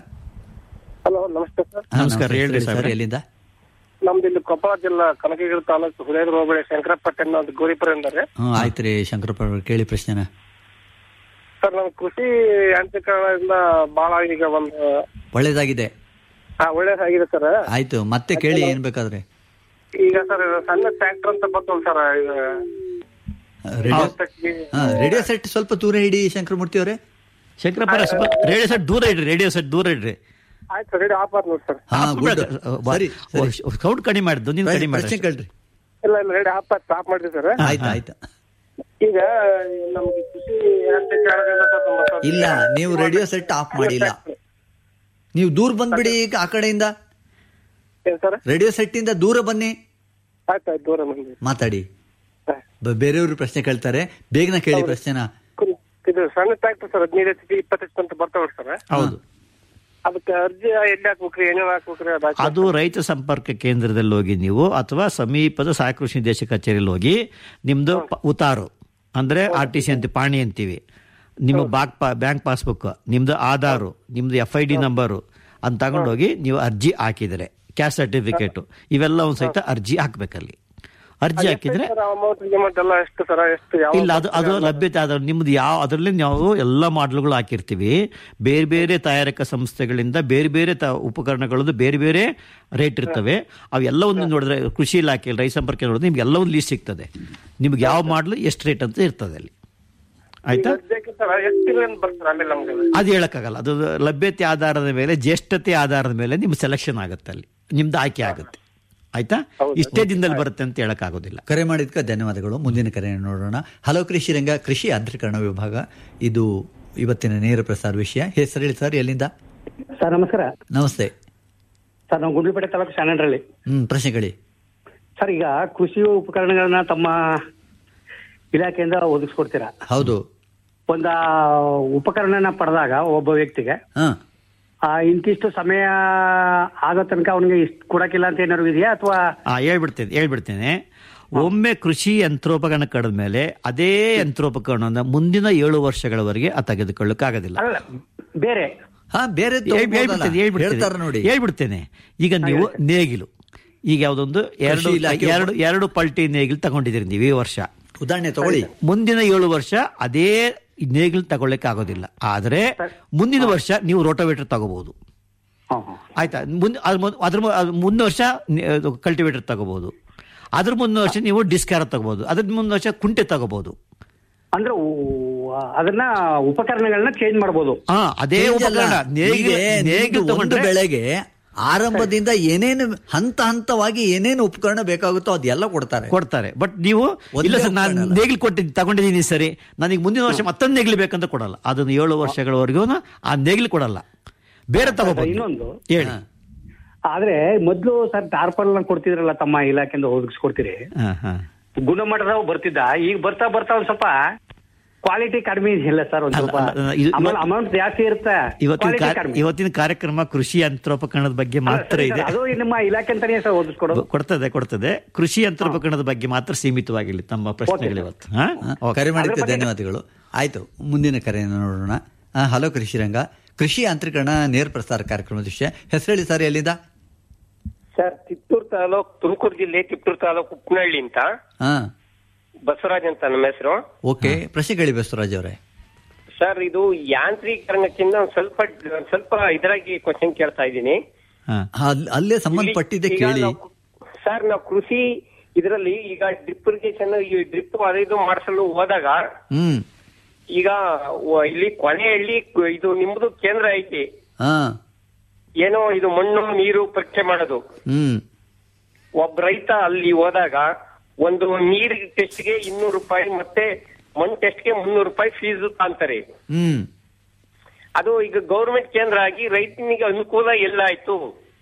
ಹಲೋ ನಮಸ್ತೆ ಸರ್ ಹಾ, ನಮಸ್ಕಾರ, ಹೇಳ್ರಿ ಸರ್ ಸಾಹೇಬ್ರೆ. ಎಲ್ಲಿಂದ ನಮ್ದು ಇಲ್ಲಿ ಕೊಪ್ಪಳ ಜಿಲ್ಲಾ ಕನಕಗಿರಿ ತಾಲೂಕು ಹುಲಿಯಾದ್ರ ಹೋಬಳಿ ಶಂಕರಪಟ್ಟಣ ಅಂತ ಗೋರಿಪುರ ಎಂದರೆ ಹ್ಮ್ ಆಯ್ತು ರೀ ಶಂಕರಪ್ಪ ಅವ್ರೆ, ಕೇಳಿ ಪ್ರಶ್ನೆನ ಸರ್ ನಮ್ಮ ಕೃಷಿ ಯಾಂತ್ರೀಕರಣದಿಂದ ಬಹಳ ಈಗ ಒಂದು ಒಳ್ಳೇದಾಗಿದೆ ಹಾ, ಒಳ್ಳೇದಾಗಿದೆ ಸರ್ ಆಯ್ತು ಮತ್ತೆ ಕೇಳಿ ಏನ್ ಬೇಕಾದ್ರೆ ಈಗ ಸರ್ ಸಣ್ಣ ಟ್ರ್ಯಾಕ್ಟರ್ ಅಂತ ಬರ್ತಲ್ಲ ಸರ್ ಈಗ ರೇಡಿಯೋ ಹಾ ರೇಡಿಯೋ ಸೆಟ್ ಸ್ವಲ್ಪ ದೂರ ಹಿಡಿ ಶಂಕರಮೂರ್ತಿ ಅವರೇ ಶಂಕರಪ್ಪರ ಸ್ವಲ್ಪ ರೇಡಿಯೋ ಸೆಟ್ ದೂರ ಇಡ್ರಿ ರೇಡಿಯೋ ಸೆಟ್ ದೂರ ಇಡ್ರಿ ಆಯ್ತು ಸರ್ ರೆಡಿ ಆಫ್ ಆದ್ ನೋಡಿ ಸರ್ ಹಾ ಗುಡ್ ಸರಿ ಸರಿ ಸೌಂಡ್ ಕಡಿಮೆ ಮಾಡಿದ್ದು ನೀನು ಕಡಿಮೆ ಪ್ರಶ್ನೆ ಮಾಡಿ ಕೇಳ್ರಿ ಇಲ್ಲ ಇಲ್ಲ ರೆಡಿ ಆಫ್ ಆದ್ ಸ್ಟಾಪ್ ಮಾಡಿದ್ವಿ ಸರ್ ಆಯ್ತು ಆಯ್ತು ಈಗ ನಮ್ಗೆ ಕೃಷಿ ಯಾಂತ್ರೀಕರಣದಿಂದ ಸರ್ ನಮ್ಮ ಸ್ವಲ್ಪ- ಇಲ್ಲ ನೀವು ರೇಡಿಯೋ ಸೆಟ್ ಆಫ್ ಮಾಡಿಲ್ಲ ನೀವು ದೂರ ಬಂದ್ಬಿಡಿ ಈಗ ಆ ಕಡೆಯಿಂದ ಏನ್ ಸರ್ ರೇಡಿಯೋ ಸೆಟ್ ಇಂದ ದೂರ ಬನ್ನಿ ಆಯ್ತು ಆಯ್ತು ದೂರ ಬಂದ್ವಿ ಮಾತಾಡಿ ಬ- ಬೇರೆಯವರು ಪ್ರಶ್ನೆ ಕೇಳ್ತಾರೆ ಬೇಗನೆ ಕೇಳಿ ಪ್ರಶ್ನೆನ ಕುರಿ- ಇದು ಸಣ್ಣ ಟ್ರ್ಯಾಕ್ಟರ್ ಸರ್ ಹದಿನೈದು ಎಚ್ ಪಿ ಇಪ್ಪತ್ತು ಅಂತ ಬರ್ತಾವ ಸರ್ ಹೌದು ಅದಕ್ಕೆ ಅರ್ಜಿ ಎಲ್ಲಿ ಹಾಕ್ಬೇಕ್ರಿ ಏನೇನ್ ಹಾಕ್ಬೇಕ್ರಿ ಅದು ಹಾಕಿ- ಅದು ರೈತ ಸಂಪರ್ಕ ಕೇಂದ್ರದಲ್ಲಿ ಹೋಗಿ ನೀವು ಅಥವಾ ಸಮೀಪದ ಸಹಾಯಕ ಕೃಷಿ ನಿರ್ದೇಶಕ ಕಚೇರಿಯಲ್ಲಿ ಹೋಗಿ ನಿಮ್ದು ಪ- ಉತಾರು ಅಂದ್ರೆ ಆರ್ ಟಿ ಸಿ ಅಂತ ಪಾಣಿ ಅಂತೀವಿ ನಿಮ್ಮ ಬಾಕ್ ಪಾ ಬ್ಯಾಂಕ್ ಪಾಸ್ಬುಕ್ ನಿಮ್ದು ಆಧಾರು ನಿಮ್ದು ಎಫ್ ಐ ಡಿ ನಂಬರು ಅಂತ ತಗೊಂಡೋಗಿ ನೀವು ಅರ್ಜಿ ಹಾಕಿದರೆ ಕ್ಯಾಸ್ಟ್ ಸರ್ಟಿಫಿಕೇಟು ಇವೆಲ್ಲ ಒಂದು ಸಹಿತ ಅರ್ಜಿ ಹಾಕ್ಬೇಕಲ್ಲಿ ಅರ್ಜಿ ಹಾಕಿದ್ರೆ ಅಮೌಂಟ್ ಗಿಮೌಂಟ್ ಎಲ್ಲ ಎಷ್ಟು ಸರ್ ಎಷ್ಟು ಯಾವ ಇಲ್ಲ ಅದು ಅದು ಲಭ್ಯತೆ ಆದ ನಿಮ್ದು ಯಾವ ಅದರಲ್ಲಿ ನಾವು ಎಲ್ಲ ಮಾಡ್ಲ್ಗಳು ಹಾಕಿರ್ತೀವಿ ಬೇರೆ ಬೇರೆ ತಯಾರಕ ಸಂಸ್ಥೆಗಳಿಂದ ಬೇರೆ ಬೇರೆ ತ ಉಪಕರಣಗಳದ್ದು ಬೇರೆ ಬೇರೆ ರೇಟ್ ಇರ್ತವೆ ಅವೆಲ್ಲವನ್ನು ನೋಡಿದ್ರೆ ಕೃಷಿ ಇಲಾಖೆ ರೈತ ಸಂಪರ್ಕ ನೋಡಿದ್ರೆ ನಿಮ್ಗೆ ಎಲ್ಲ ಒಂದು ಲೀಸ್ಟ್ ಸಿಗ್ತದೆ ನಿಮ್ಗೆ ಯಾವ ಮಾಡ್ಲು ಎಷ್ಟು ರೇಟ್ ಅಂತ ಇರ್ತದೆ ಅಲ್ಲಿ ಆಯ್ತಾ ಸರ್ ಎಷ್ಟು ತಿಂಗಳು ಬರ್ತಾರೆ ಆಮೇಲೆ ನಮ್ಗೆ ಅದು ಹೇಳಕ್ಕಾಗಲ್ಲ ಅದು ಲಭ್ಯತೆ ಆಧಾರದ ಮೇಲೆ ಜ್ಯೇಷ್ಠತೆ ಆಧಾರದ ಮೇಲೆ ನಿಮ್ಮ ಸೆಲೆಕ್ಷನ್ ಆಗುತ್ತೆ ಅಲ್ಲಿ ನಿಮ್ದು ಆಯ್ಕೆ ಆಗುತ್ತೆ ಆಯ್ತಾ ಇಷ್ಟೇ ದಿನದಲ್ಲಿ ಬರುತ್ತೆ ಅಂತ ಹೇಳಕ್ಕಾಗೋದಿಲ್ಲ ಕರೆ ಮಾಡಿದ್ಕ ಧನ್ಯವಾದಗಳು ಮುಂದಿನ ಕರೆ ನೋಡೋಣ ಹಲೋ ಕೃಷಿ ರಂಗ ಕೃಷಿ ಯಾಂತ್ರೀಕರಣ ವಿಭಾಗ ಇದು ಇವತ್ತಿನ ನೇರ ಪ್ರಸಾರ ವಿಷಯ ಹೆಸರು ಹೇಳಿ ಸರ್ ಎಲ್ಲಿಂದ ಸರ್ ನಮಸ್ಕಾರ ನಮಸ್ತೆ ಸರ್ ನಾವು ಗುಂಡ್ಲುಪೇಟೆ ತಾಲೂಕು ಶಾನಂಡ್ರಳ್ಳಿ ಹ್ಮ್ ಪ್ರಶ್ನೆಗಳಿ ಸರ್ ಈಗ ಕೃಷಿ ಉಪಕರಣಗಳನ್ನ ತಮ್ಮ ಇಲಾಖೆಯಿಂದ ಒದಗಿಸ್ಕೊಡ್ತೀರಾ ಹೌದು ಒಂದ ಉಪಕರಣನ ಪಡೆದಾಗ ಒಬ್ಬ ವ್ಯಕ್ತಿಗೆ ಹಾ ಆ, ಇಂತಿಷ್ಟು ಸಮಯ ಆಗೋ ತನಕ ಅವನಿಗೆ ಇಷ್ಟು ಕೊಡಕ್ಕಿಲ್ಲ ಅಂತ ಏನಾದ್ರು ಇದೆಯಾ ಅಥವಾ ಆ ಹೇಳ್ಬಿಡ್ತೇನೆ ಹೇಳ್ಬಿಡ್ತೇನೆ ಒಮ್ಮೆ ಕೃಷಿ ಯಂತ್ರೋಪಕರಣ ಕಳೆದ ಮೇಲೆ ಅದೇ ಯಂತ್ರೋಪಕರಣನ ಮುಂದಿನ ಏಳು ವರ್ಷಗಳವರೆಗೆ ಆ ತೆಗೆದುಕೊಳ್ಳಕ್ಕಾಗೋದಿಲ್ಲ ಅಲ್ಲ ಬೇರೆ ಹಾ ಬೇರೆ ಹೇಳ್- ಹೇಳ್ಬಿಡ್ತೇನೆ, ಹೇಳ್ಬಿಡ್ತೇನೆ. ಹೇಳ್ತಾರೆ ನೋಡಿ ಹೇಳ್ಬಿಡ್ತೇನೆ ಈಗ ನೀವು ನೇಗಿಲು ಈಗ ಯಾವ್ದೊಂದು ಎರಡು ಕೃಷಿ ಇಲಾಖೆ ಎರಡು ಎರಡು ಪಲ್ಟಿ ನೇಗಿಲು ತಗೊಂಡಿದ್ದೀರಿ ನೀವು ಈ ವರ್ಷ ಉದಾಹರಣೆ ತಗೊಳ್ಳಿ ಮುಂದಿನ ಏಳು ವರ್ಷ ಅದೇ ನೇಗಿಲು ತಗೊಳ್ಳಿಕ್ಕೆ ಆಗೋದಿಲ್ಲ ಆದ್ರೆ ಮುಂದಿನ ವರ್ಷ ನೀವು ರೋಟೋವೇಟರ್ ತಗೋಬಹುದು ಆಯ್ತಾ ಮುಂದೆ ಅದ್ರ ಮೊದ್- ಅದ್ರ ಮೊ- ಅದ್ರ ಮುಂದಿನ ವರ್ಷ ಕಲ್ಟಿವೇಟರ್ ತಗೋಬಹುದು ಅದ್ರ ಮುಂದಿನ ವರ್ಷ ನೀವು ಡಿಸ್ಕ್ಯಾರ ತಗೋಬಹುದು ಅದ್ರ ಮುಂದಿನ ವರ್ಷ ಕುಂಟೆ ತಗೋಬಹುದು ಅಂದ್ರೆ ಊ- ಅದನ್ನ ಉಪಕರಣಗಳನ್ನ ಚೇಂಜ್ ಮಾಡ್ಬೋದು ಹಾ ಅದೇ Change ಅಲ್ಲ. ಉಪಕರಣ ನೇಗಿಲು ಹೀಗೆ ನೇಗಿಲು ನಿಮ್ದು ಒಂದು ತಗೊಂಡ್ರೆ ಬೆಳೆಗೆ ಆರಂಭದಿಂದ ಏನೇನು ಹಂತ ಹಂತವಾಗಿ ಏನೇನು ಉಪಕರಣ ಬೇಕಾಗುತ್ತೋ ಅದೆಲ್ಲ ಕೊಡ್ತಾರೆ ಕೊಡ್ತಾರೆ ಬಟ್ ನೀವು ಒಂದೇ ಇಲ್ಲ ಸರ್ ನಾನು ಉಪಕರಣ ಅಲ್ಲ. ನೇಗಿಲು ಕೊಟ್ಟಿದ್ದು ತಗೊಂಡಿದ್ದೀನಿ ಸರಿ ನನಗೆ ಮುಂದಿನ ವರ್ಷ ಮತ್ತೊಂದು ನೇಗಿಲು ಬೇಕಂತ ಕೊಡಲ್ಲ ಅದನ್ನು ಏಳು ವರ್ಷಗಳವರೆಗೂ ಆ ನೇಗಿಲು ಕೊಡಲ್ಲ ಬೇರೆ ತಗೋಬಹುದು ಇನ್ನೊಂದು ಹೇಳಿ ಆದ್ರೆ ಮೊದ್ಲು ಸರ್ ಟಾರ್ಪಲ್ ಕೊಡ್ತಿದ್ರಲ್ಲ ತಮ್ಮ ಇಲಾಖೆಯಿಂದ ಒದಗಿಸ್ಕೊಡ್ತೀರಿ ಹಾ, ಹಾ. ಗುಣಮಟ್ಟದವ್ ಬರ್ತಿದ್ದ ಈಗ ಬರ್ತಾ ಬರ್ತಾ ಒಂದ್ ಸ್ವಲ್ಪ ಕ್ವಾಲಿಟಿ ಕಡಿಮೆ ಇಲ್ಲ ಸರ್ ಒಂದ್ ಸ್ವಲ್ಪ ಅಲ್ಲ, ಇದು ಇವತ್ತು- ಅಮೌಂಟ್ ಜಾಸ್ತಿ ಇರುತ್ತೆ ಇವತ್ತಿನ quality ಕಾರ್ಯ- ಕಡಿಮೆ. ಇವತ್ತಿನ ಕಾರ್ಯಕ್ರಮ ಕೃಷಿ ಯಂತ್ರೋಪಕರಣದ ಬಗ್ಗೆ ಅಲ್ಲ, ಮಾತ್ರ ಸರಿ ಇದೆ ಸರ್, ಅದು ನಿಮ್ಮ ಇಲಾಖೆ ಅಂತಾನೆ ಸರ್ ಓದಿಸ್ಕೊಡೋದು ಕೊಡ್ತದೆ ಕೊಡ್ತದೆ ಕೃಷಿ ಯಂತ್ರೋಪಕರಣದ ಬಗ್ಗೆ ಮಾತ್ರ ಸೀಮಿತವಾಗಿಲ್ಲ ತಮ್ಮ ಪ್ರಶ್ನೆಗಳು ಇವತ್ತು ಹಾ? ಹಾ, ಕರೆ ಮಾಡಿದ್ದಕ್ಕೆ ಧನ್ಯವಾದಗಳು ಆಯ್ತು ಮುಂದಿನ ಕರೆಯನ್ನು ನೋಡೋಣ ಆ, ಹಲೋ ಕೃಷಿ ರಂಗ ಕೃಷಿ ಯಾಂತ್ರೀಕರಣ ನೇರ ಪ್ರಸಾರ ಕಾರ್ಯಕ್ರಮದ ವಿಷಯ ಹೆಸರು ಹೇಳಿ ಸರ್ ಎಲ್ಲಿಂದ ಸರ್ ತಿಪ್ಟೂರು ತಾಲೂಕ್ ತುಮಕೂರು ಜಿಲ್ಲೆ ತಿಪ್ಟೂರು ತಾಲೂಕು ಉಪ್ಪನಹಳ್ಳಿ ಅಂತ ಹಾ ಬಸವರಾಜ್ ಅಂತ ನಮ್ಮ ಹೆಸರು ಓಕೆ ಪ್ರಶ್ನೆಗಳಿ ಬಸವರಾಜ್ ಅವರೇ ಸರ್ ಇದು ಯಾಂತ್ರೀಕರಣಕ್ಕಿಂತ ಒಂದ್ ಸ್ವಲ್ಪ ಒಂದ್ ಸ್ವಲ್ಪ ಇದರಾಗಿ ಕ್ವಶನ್ ಕೇಳ್ತಾ ಇದ್ದೀನಿ ಅಲ್- ಅಲ್ಲೇ ಸಂಬಂಧಪಟ್ಟಿದ್ದೆ ಈಗ ಕೇಳಿ ನಾವು- ಸರ್ ನಾವು ಕೃಷಿ ಇದರಲ್ಲಿ ಈಗ ಡ್ರಿಪ್ ಇರಿಗೇಷನ್ ಈ ಡ್ರಿಪ್ ಅದು ಇದು ಮಾಡಿಸಲು ಹೋದಾಗ ಹ್ಮ್ ಈಗ ವ- ಇಲ್ಲಿ ಕೊನೆಯಲ್ಲಿ ಕು- ಇದು ನಿಮ್ದು ಕೇಂದ್ರ ಐತಿ ಹಾ ಏನೋ ಇದು ಮಣ್ಣು ನೀರು ಪರೀಕ್ಷೆ ಮಾಡೋದು ಹ್ಮ್ ಒಬ್ಬ ರೈತ ಅಲ್ಲಿ ಹೋದಾಗ ಒಂದು ನೀರ್ ಟೆಸ್ಟ್ಗೆ ಇನ್ನೂರು ರೂಪಾಯಿ ಮತ್ತೆ ಮಣ್ಣು ಟೆಸ್ಟ್ಗೆ ಮುನ್ನೂರು ರೂಪಾಯಿ ಫೀಸ್ ಅಂತಾರೆ ಹ್ಮ್ ಅದು ಈಗ ಗೌರ್ಮೆಂಟ್ ಕೇಂದ್ರ ಆಗಿ ರೈತನಿಗೆ ಅನುಕೂಲ ಎಲ್ಲ ಆಯ್ತು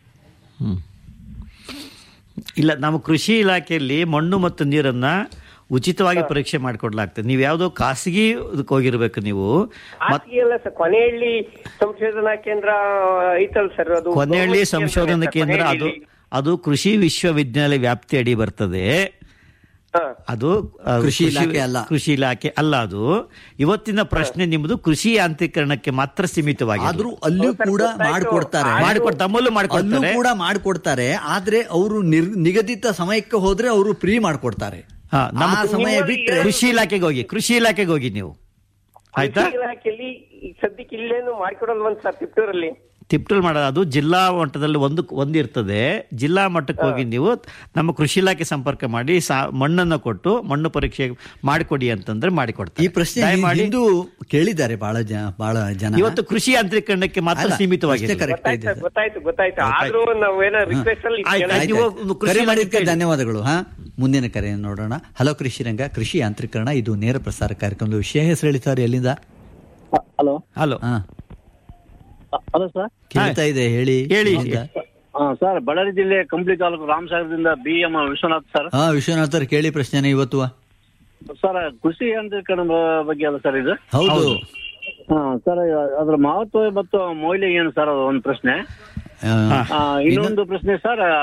ಇಲ್ಲ ನಮ್ಮ ಕೃಷಿ ಇಲಾಖೆಯಲ್ಲಿ ಮಣ್ಣು ಮತ್ತು ನೀರನ್ನ ಉಚಿತವಾಗಿ ಪರೀಕ್ಷೆ ಮಾಡಿಕೊಡ್ಲಾಗ್ತದೆ ನೀವು ಯಾವುದೋ ಖಾಸಗಿ ಇದಕ್ಕೆ ಹೋಗಿರ್ಬೇಕು ನೀವು ಮತ್- ಖಾಸಗಿ ಅಲ್ಲ ಸರ್ ಕೊನೆಹಳ್ಳಿ ಸಂಶೋಧನಾ ಕೇಂದ್ರ ಐತಲ್ ಸರ್ ಅದು ಕೊನೆಹಳ್ಳಿ government ಸಂಶೋಧನಾ ಸರ್, ಕೇಂದ್ರ ಅದು ಕೊನೆಹಳ್ಳಿ. ಅದು ಕೃಷಿ ವಿಶ್ವವಿದ್ಯಾಲಯ ವ್ಯಾಪ್ತಿ ಅಡಿ ಬರ್ತದೆ ಅದು ಆ, ಕೃಷಿ ಇಲಾಖೆ ಅಲ್ಲ. ಕೃಷಿ ಇಲಾಖೆ ಅಲ್ಲ ಅದು ಇವತ್ತಿನ ಪ್ರಶ್ನೆ ನಿಮ್ಮದು ಕೃಷಿ ಯಾಂತ್ರೀಕರಣಕ್ಕೆ ಮಾತ್ರ ಸೀಮಿತವಾಗಿ ಆದ್ರೂ ಅಲ್ಲೂ ಕೂಡ ಮಾಡ್ಕೊಡ್ತಾರೆ ಮಾಡಿಕೊಡ್ತಾರೆ ಅಮೂಲ್ಯ ಅಲ್ಲೂ ಮಾಡಿಕೊಡ್ತಾರೆ ಕೂಡ ಮಾಡ್ಕೊಡ್ತಾರೆ ಆದ್ರೆ ಅವರು ನಿಗದಿತ ಸಮಯಕ್ಕೆ ಹೋದ್ರೆ ಅವರು ಫ್ರೀ ಮಾಡ್ಕೊಡ್ತಾರೆ ಹಾ, ನಮ್ಮ ಆ ಸಮಯ ಬಿಟ್ರೆ ಕೃಷಿ ಇಲಾಖೆಗೆ ಹೋಗಿ ಕೃಷಿ ಇಲಾಖೆಗೆ ಹೋಗಿ ನೀವು ಆಯ್ತಾ ಕೃಷಿ ಇಲಾಖೆಯಲ್ಲಿ ಈಗ ಸದ್ಯಕ್ಕೆ ಇಲ್ಲೇನು ಮಾಡ್ಕೊಡಲ್ವಂತ ಸರ್ ತಿಪ್ಟೂರಲ್ಲಿ ತಿಪ್ಟಲ್ ಮಾಡೋದು ಅದು ಜಿಲ್ಲಾ ಮಟ್ಟದಲ್ಲಿ ಒಂದು ಒಂದು ಇರ್ತದೆ ಜಿಲ್ಲಾ ಮಟ್ಟಕ್ಕೆ ಹೋಗಿ ನೀವು ನಮ್ಮ ಕೃಷಿ ಇಲಾಖೆ ಸಂಪರ್ಕ ಮಾಡಿ ಸಾ- ಮಣ್ಣನ್ನು ಕೊಟ್ಟು ಮಣ್ಣು ಪರೀಕ್ಷೆ ಮಾಡಿಕೊಡಿ ಅಂತಂದ್ರೆ ಮಾಡಿಕೊಡ್ತಾರೆ ಈ ಪ್ರಶ್ನೆ ದಯಮಾಡಿ ಹಿಂದೂ ಕೇಳಿದ್ದಾರೆ ಬಹಳ ಜನ ಬಹಳ ಜನ ಇವತ್ತು ಕೃಷಿ ಯಾಂತ್ರೀಕರಣಕ್ಕೆ ಮಾತ್ರ ಅಲ್ಲ, ಸೀಮಿತವಾಗಿದೆ ಅಷ್ಟೇ correct ಇದೆ ಸರ್. ಗೊತ್ತಾಯ್ತು ಗೊತ್ತಾಯ್ತು ಆದ್ರೂ ನಾವೇನೋ ರಿಕ್ವೆಸ್ಟ್ ಅಲ್ಲಿ ಆಯ್ತು, ಆಯ್ತು. ಏನೋ- ನೀವು ಒಂದು ಕೃಷಿ ಕರೆ ಇಲಾಖೆ ಮಾಡಿದ್ದಕ್ಕೆ ಕೇಳಿ. ಧನ್ಯವಾದಗಳು ಹಾ ಮುಂದಿನ ಕರೆಯನ್ನು ನೋಡೋಣ ಹಲೋ ಕೃಷಿ ರಂಗ ಕೃಷಿ ಯಾಂತ್ರೀಕರಣ ಇದು ನೇರ ಪ್ರಸಾರ ಕಾರ್ಯಕ್ರಮದ ವಿಷಯ ಹೆಸರು ಹೇಳಿ ಸರ್ ಎಲ್ಲಿಂದ ಹಲೋ ಹಲೋ ಹಾ ಹಲೋ ಸರ್ ಕೇಳ್ತಾ ಇದೆ ಹೇಳಿ ಹೇಳಿ. ಎಲ್ಲಿಂದ? ಸರ್ ಬಳ್ಳಾರಿ ಜಿಲ್ಲೆ ಕಂಪ್ಲಿ ತಾಲೂಕು ರಾಮಸಾಗರದಿಂದ ಬಿ ಎಂ ವಿಶ್ವನಾಥ್ ಸರ್ ಹಾ ವಿಶ್ವನಾಥರ್ ಕೇಳಿ ಪ್ರಶ್ನೆನ ಇವತ್ತು ಸರ್ ಕೃಷಿ ಯಾಂತ್ರೀಕರಣ ಬ- ಬಗ್ಗೆ ಅಲ್ಲ ಸರ್ ಇದು ಹೌದು ಹಾ ಸರ್ ಅದರ ಮಹತ್ವ ಮತ್ತು ಮೌಲ್ಯ ಏನು ಸರ್ ಅದು ಒಂದು ಪ್ರಶ್ನೆ ಆ, ಇನ್ನೊಂದು ಪ್ರಶ್ನೆ ಸರ್ ಆ,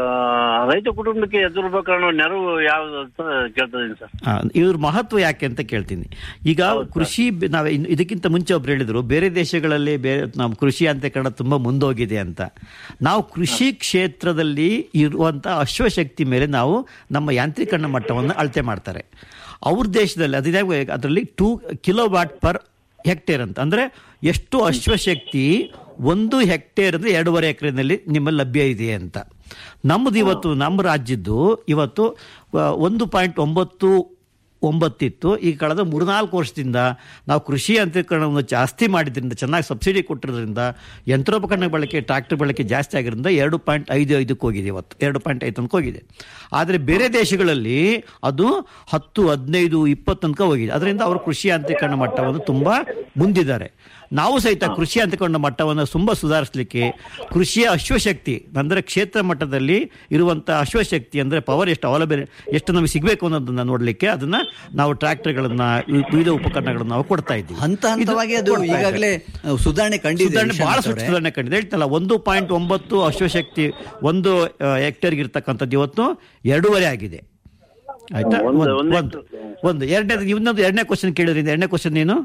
ರೈತ ಕುಟುಂಬಕ್ಕೆ ಎದುರ್ಬೇಕಾದ ನೆರವು ಯಾವ್ದು ಅಂತ ಕೇಳ್ತಾ ಇದೀನಿ ಸರ್ ಆ, ಇವ್ರ ಮಹತ್ವ ಯಾಕೆ ಅಂತ ಕೇಳ್ತೀನಿ ಈಗ ಕೃಷಿ ಬೆ- ನಾವು ಇನ್ನು ಇದಕ್ಕಿಂತ ಮುಂಚೆ ಒಬ್ರು ಹೇಳಿದ್ರು ಬೇರೆ ದೇಶಗಳಲ್ಲಿ ಬೇರೆ ನಮ್ಮ ಕೃಷಿ ಅಂತಕರಣ ತುಂಬಾ ಮುಂದೋಗಿದೆ ಅಂತ ನಾವು ಕೃಷಿ ಕ್ಷೇತ್ರದಲ್ಲಿ ಇರುವಂತ ಅಶ್ವಶಕ್ತಿ ಮೇಲೆ ನಾವು ನಮ್ಮ ಯಾಂತ್ರೀಕರಣ ಮಟ್ಟವನ್ನು ಅಳತೆ ಮಾಡ್ತಾರೆ ಅವ್ರ ದೇಶದಲ್ಲಿ ಅದೇ ಅದರಲ್ಲಿ two kilowatt per hectare ಅಂತ ಅಂದ್ರೆ ಎಷ್ಟು ಅಶ್ವಶಕ್ತಿ ಒಂದು ಹೆಕ್ಟೇರ್ ಅಂದ್ರೆ ಎರಡೂವರೆ ಎಕರೆನಲ್ಲಿ ನಿಮ್ಮಲ್ಲಿ ಲಭ್ಯ ಇದೆ ಅಂತ ನಮ್ಮದು ಇವತ್ತು ನಮ್ಮ ರಾಜ್ಯದ್ದು ಇವತ್ತು ಆ, ಒಂದು ಪಾಯಿಂಟ್ ಒಂಬತ್ತು ಒಂಬತ್ತಿತ್ತು ಈ ಕಳೆದ ಮೂರ್ನಾಲ್ಕು ವರ್ಷದಿಂದ ನಾವು ಕೃಷಿ ಯಂತ್ರೀಕರಣವನ್ನು ಜಾಸ್ತಿ ಮಾಡಿದ್ರಿಂದ ಚೆನ್ನಾಗಿ ಸಬ್ಸಿಡಿ ಕೊಟ್ಟಿರೋದ್ರಿಂದ ಯಂತ್ರೋಪಕರಣ ಬಳಕೆ ಟ್ರಾಕ್ಟರ್ ಬಳಕೆ ಜಾಸ್ತಿ ಆಗಿರೋದ್ರಿಂದ ಎರಡು ಪಾಯಿಂಟ್ ಐದು ಐದಕ್ಕೆ ಹೋಗಿದೆ ಇವತ್ತು ಎರಡು ಪಾಯಿಂಟ್ ಐದು ತನಕ ಹೋಗಿದೆ ಆದರೆ ಬೇರೆ ದೇಶಗಳಲ್ಲಿ ಅದು ಹತ್ತು ಹದಿನೈದು ಇಪ್ಪತ್ತು ತನಕ ಹೋಗಿದೆ ಅದರಿಂದ ಅವರು ಕೃಷಿ ಯಾಂತ್ರೀಕರಣ ಮಟ್ಟವನ್ನು ತುಂಬ ಮುಂದಿದ್ದಾರೆ ನಾವು ಸಹಿತ ಕೃಷಿ ಅಂತಕೊಂಡ ಮಟ್ಟವನ್ನು ತುಂಬ ಸುಧಾರಿಸಲಿಕ್ಕೆ ಕೃಷಿಯ ಅಶ್ವಶಕ್ತಿ ಅಂದರೆ ಕ್ಷೇತ್ರ ಮಟ್ಟದಲ್ಲಿ ಇರುವಂಥ ಅಶ್ವಶಕ್ತಿ ಅಂದರೆ ಪವರ್ ಎಷ್ಟು ಅವಲಂಬನೆ ಎಷ್ಟು ನಮಗೆ ಸಿಗಬೇಕು ಅನ್ನೋದನ್ನ ನೋಡಲಿಕ್ಕೆ ಅದನ್ನ ನಾವು ಟ್ರ್ಯಾಕ್ಟರ್ಗಳನ್ನ ವಿವಿಧ ಉಪಕರಣಗಳನ್ನು ನಾವು ಕೊಡ್ತಾ ಇದ್ದೀವಿ ಹಂತ ಹಂತವಾಗಿ ಅದು ಕೊಡ್ತಾ ಇದ್ದಾರೆ. ಈಗಾಗಲೇ ಸುಧಾರಣೆ ಕಂಡಿದೆ ಸುಧಾರಣೆ ಬಹಳ ವಿಶ್ವನಾಥ್ ಅವರೇ. ಸುಧಾರಣೆ ಕಂಡಿದೆ ಹೇಳ್ತಲ್ಲ ಒಂದು ಪಾಯಿಂಟ್ ಒಂಬತ್ತು ಅಶ್ವಶಕ್ತಿ ಒಂದು ಹೆಕ್ಟೇರ್ಗೆ ಇರ್ತಕ್ಕಂಥದ್ದು ಇವತ್ತು ಎರಡೂವರೆ ಆಗಿದೆ ಆಯ್ತಾ ಒಂದು- ಒಂದು ಒಂದು ಒಂದು ಎರಡನೇ ಇನ್ನೊಂದು ಎರಡನೇ ಕ್ವಶನ್ ಕೇಳಿದ್ರಿಂದ ಎರಡನೇ ಕ್ವಶನ್ ಏನು